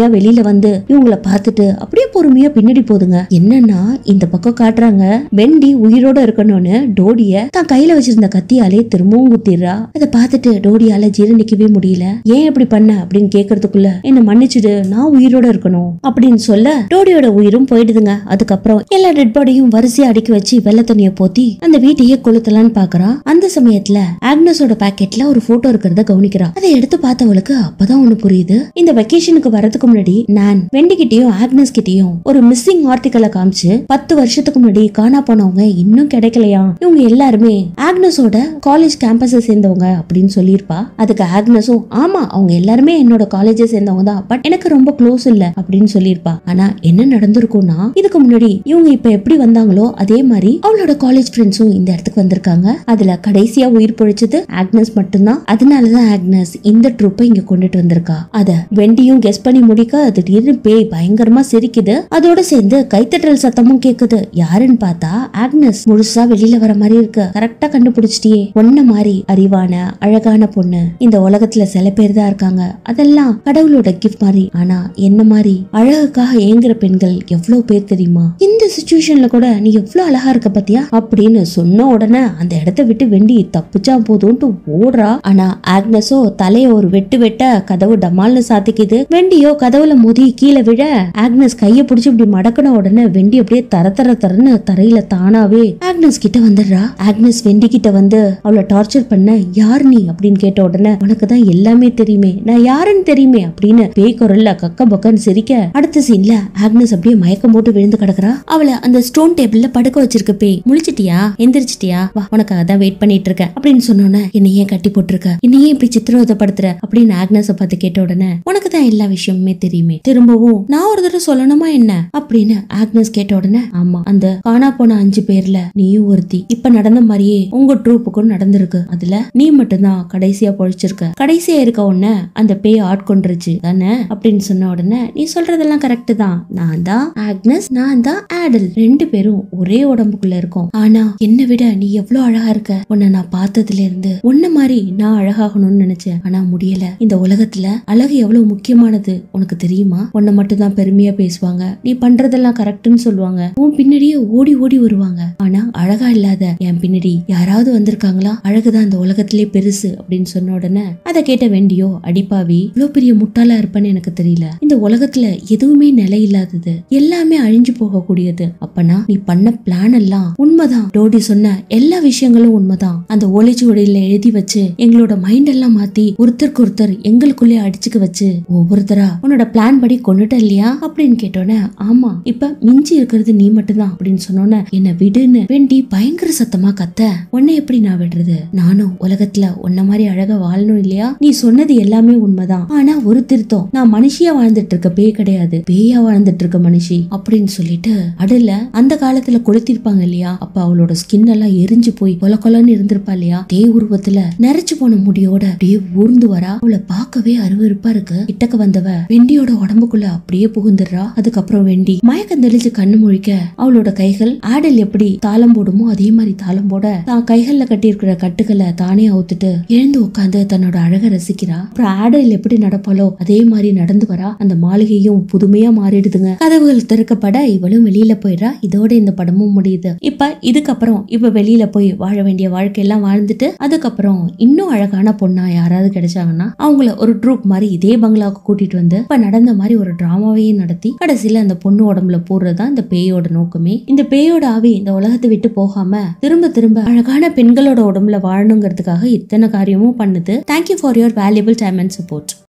வெளியில வந்து இவங்கள பார்த்துட்டு அப்படியே பொறுமையா பின்னாடி போதுங்க என்னன்னா இந்த பக்கம் காட்டுறாங்க வெண்டி உயிரோட இருக்கணும்னு டோடிய தான் கையில வச்சிருந்த கத்தியாலே திரும்பவும் குத்திடுறா அதை பார்த்துட்டு டோடியால ஜீரணிக்கவே முடியல ஏன் இப்படி பண்ண அப்படின்னு கேக்குறதுக்குள்ள என்ன மன்னிச்சுடு நான் உயிரோட இருக்கணும் அப்படின்னு சொல்ல டோடியோட உயிரும் போயிடுதுங்க அதுக்கப்புறம் எல்லா டெட் பாடியும் வரிசையா அடுக்கி வச்சு வெள்ளை தண்ணிய போத்தி அந்த வீட்டையே கொளுத்தலான்னு பாக்குறா அந்த சமயத்துல ஆக்னஸோட பாக்கெட்ல ஒரு போட்டோ இருக்கிறத கவனிக்கிறா அதை எடுத்து பார்த்தவளுக்கு அப்பதான் ஒண்ணு புரியுது இந்த வெக்கேஷனுக்கு வரதுக்கு முன்னாடி நான் வெண்டிகிட்டயும் ஆக்னஸ் கிட்டயும் ஒரு மிஸ்ஸிங் ஆர்டிக்கலை காமிச்சு பத்து வருஷத்துக்கு முன்னாடி காணா போனவங்க இன்னும் கிடைக்கலையா இவங்க எல்லாருமே ஆக்னஸோட காலேஜ் கேம்பஸை சேர்ந்தவங்க அப்படின்னு சொல்லியிருப்பா அதுக்கு ஆக்னஸும் ஆமா அவங்க எல்லாருமே என்னோட காலேஜை சேர்ந்தவங்க தான் பட் எனக்கு ரொம்ப க்ளோஸ் இல்ல அப்படின்னு சொல்லியிருப்பா ஆனா என்ன நடந்திருக்கும்னா இதுக்கு முன்னாடி இவங்க இப்ப எப்படி வந்தாங்களோ அதே மாதிரி அவளோட காலேஜ் ஃப்ரெண்ட்ஸும் இந்த இடத்துக்கு வந்திருக்காங்க அதுல கடைசியா உயிர் பொழிச்சது ஆக்னஸ் மட்டும்தான் அதனாலதான் ஆக்னஸ் இந்த ட்ரூப்பை இங்க கொண்டுட்டு வந்திருக்கா அத வெண்டியும் கெஸ் பண்ணி முடிக்க திடீர்னு பேய் பயங்கரமா சிரிக்குது அதோட சேர்ந்து கைத்தட்டல் சத்தமும் கேக்குது யாருன்னு பார்த்தா ஆக்னஸ் முழுசா வெளியில வர மாதிரி இருக்கு கரெக்டா கண்டுபிடிச்சிட்டியே ஒன்ன மாதிரி அறிவான அழகான பொண்ணு இந்த உலகத்துல சில பேர் தான் இருக்காங்க அதெல்லாம் கடவுளோட கிஃப்ட் மாதிரி ஆனா என்ன மாதிரி அழகுக்காக ஏங்குற பெண்கள் எவ்வளவு பேர் தெரியுமா இந்த சுச்சுவேஷன்ல கூட நீ எவ்வளவு அழகா இருக்க பத்தியா அப்படின்னு சொன்ன உடனே அந்த இடத்த விட்டு வெண்டி தப்பிச்சா போதும்ட்டு ஓடுறா ஆனா ஆக்னஸோ தலைய ஒரு வெட்டு வெட்ட கதவு டமால்னு சாத்திக்குது வெண்டியோ கதவுல மோதி கீழே விழ ஆக்னஸ் கைய பிடிச்சு இப்படி மடக்கின உடனே வெண்டி அப்படியே தர தர தரன்னு தரையில தானாவே ஆக்னஸ் கிட்ட வந்துடுறா ஆக்னஸ் வெண்டி கிட்ட வந்து அவளை டார்ச்சர் பண்ண யார் நீ அப்படின்னு கேட்ட உடனே உனக்கு தான் எல்லாமே தெரியுமே நான் யாருன்னு தெரியுமே அப்படின்னு பேய் குரல்ல கக்க பக்கன்னு சிரிக்க அடுத்த சீன்ல ஆக்னஸ் அப்படியே மயக்கம் போட்டு விழுந்து கிடக்குறா அவளை அந்த ஸ்டோன் டேபிள்ல படுக்க வச்சிருக்க பேய் முழிச்சிட்டியா எந்திரிச்சிட்டியா வா உனக்காக தான் வெயிட் பண்ணிட்டு இருக்கேன் அப்படின்னு சொன்னோன்னே என்னை ஏன் கட்டி போட்டிருக்க என்னை ஏன் இப்படி சித்திரவதைப்படுத்துற அப்படின்னு ஆக்னஸ பார்த்து கேட்ட உடனே உனக்கு தான் எல்லா விஷயமுமே தெரியுமே திரும்பவும் நான் ஒரு தடவை சொல்லணுமா என்ன அப்படின்னு ஆக்னஸ் கேட்ட உடனே ஆமா அந்த காணா போன அஞ்சு பேர்ல நீயும் ஒருத்தி இப்ப நடந்த மாதிரியே உங்க ட்ரூப்புக்கும் நடந்திருக்கு அதுல நீ மட்டும்தான் கடைசியா பொழைச்சிருக்க கடைசியா இருக்க உடனே அந்த பேய் ஆட்கொண்டுருச்சு தானே அப்படின்னு சொன்ன உடனே நீ சொல்றதெல்லாம் கரெக்ட் தான் நான் தான் ஆக்னஸ் நான் தான் ஆடல் ரெண்டு பேரும் ஒரே உடம்புக்குள்ள இருக்கோம் ஆனா என்னை விட நீ எவ்வளவு அழகா இருக்க உன்னை நான் பார்த்ததுல இருந்து உன்ன மாதிரி நான் அழகாகணும்னு நினைச்சேன் ஆனா முடியல இந்த உலகத்துல அழகு எவ்வளவு முக்கியமானது உனக்கு தெரியுமா உன்னை மட்டும் தான் பெருமையா பேசுவாங்க நீ பண்றதெல்லாம் கரெக்ட்னு சொல்லுவாங்க உன் பின்னாடியே ஓடி ஓடி வருவாங்க ஆனா அழகா இல்லாத என் பின்னாடி யாராவது வந்திருக்காங்களா அழகுதான் இந்த உலகத்திலே பெருசு அப்படின்னு சொன்ன உடனே அதை கேட்ட வேண்டியோ அடிப்பாவி இவ்வளவு பெரிய முட்டாளா இருப்பேன்னு எனக்கு தெரியல இந்த உலகத்துல எதுவுமே நிலை இல்லாதது எல்லாமே அழிஞ்சு போகக்கூடியது அப்பனா நீ பண்ண பிளான் எல்லாம் உண்மைதான் டோடி சொன்ன எல்லா விஷயங்களும் உண்மைதான் அந்த ஓலைச்சுவடியில எழுதி வச்சு எங்களோட மைண்ட் எல்லாம் மாத்தி ஒருத்தருக்கு ஒருத்தர் எங்களுக்குள்ளே அடிச்சுக்க வச்சு ஒவ்வொருத்தரா உன்னோட பிளான் படி கொண்டுட்ட இல்லையா அப்படின்னு கேட்டோன்னே ஆமா இப்ப மிஞ்சி இருக்கிறது நீ மட்டும்தான் அப்படின்னு சொன்னோன்னே என்ன விடுன்னு வேண்டி பயங்கர சத்தமா கத்த உன்னை எப்படி நான் விடுறது நானும் உலகத்துல உன்ன மாதிரி அழகா வாழணும் இல்லையா நீ சொன்னது எல்லாமே உண்மைதான் ஆனா ஒரு திருத்தம் நான் மனுஷியா வாழ்ந்துட்டு இருக்க பேய் கிடையாது பேயா வாழ்ந்துட்டு இருக்க மனுஷி அப்படின்னு சொல்லிட்டு அடுல அந்த காலத்துல கொளுத்திருப்பாங்க இல்லையா அப்ப அவளோட ஸ்கின் எல்லாம் எரிஞ்சு போய் கொல கொலன்னு இருந்திருப்பா இல்லையா தே உருவத்துல நரைச்சு போன முடியோட அப்படியே ஊர்ந்து வரா அவளை பார்க்கவே அருவருப்பா இருக்கு கிட்டக்க வந்தவ வெண்டியோட உடம்புக்குள்ள அப்படியே புகுந்துடுறா அதுக்கப்புறம் வெண்டி மயக்கம் தெளிச்சு கண்ணு முழிக்க அவளோட கைகள் ஆடல் எப்படி தாளம் போடுமோ அதே மாதிரி தாளம் போட தான் கைகள்ல கட்டியிருக்கிற கட்டுகளை தானே அவுத்துட்டு எழுந்து உட்காந்து தன்னோட அழக ரசிக்கிறா அப்புறம் ஆடல் எப்படி நடப்பாளோ அதே மாதிரி நடந்து வரா அந்த மாளிகையும் புதுமையா மாறிடுதுங்க கதவுகள் திறக்கப்பட இவளும் வெளியில போயிடுறா இதோட இந்த படமும் முடியுது இப்ப இதுக்கப்புறம் இப்ப வெளியில போய் வாழ வேண்டிய வாழ்க்கையெல்லாம் வாழ்ந்துட்டு அதுக்கப்புறம் இன்னும் அழகான பொண்ணா யாராவது கிடைச்சாங்கன்னா அவங்கள ஒரு ட்ரூப் மாதிரி இதே பங்களாவுக்கு கூட்டிட்டு வந்து இப்ப நடந்த மாதிரி ஒரு டிராமாவையும் நடத்தி கடைசியில அந்த பொண்ணு உடம்புல போடுறதுதான் இந்த பேயோட நோக்கமே இந்த பேயோட ஆவி இந்த உலகத்தை விட்டு போகாம திரும்ப திரும்ப அழகான பெண்களோட உடம்புல வாழணுங்கிறதுக்காக இத்தனை காரியமும் பண்ணுது thank you for your valuable time and support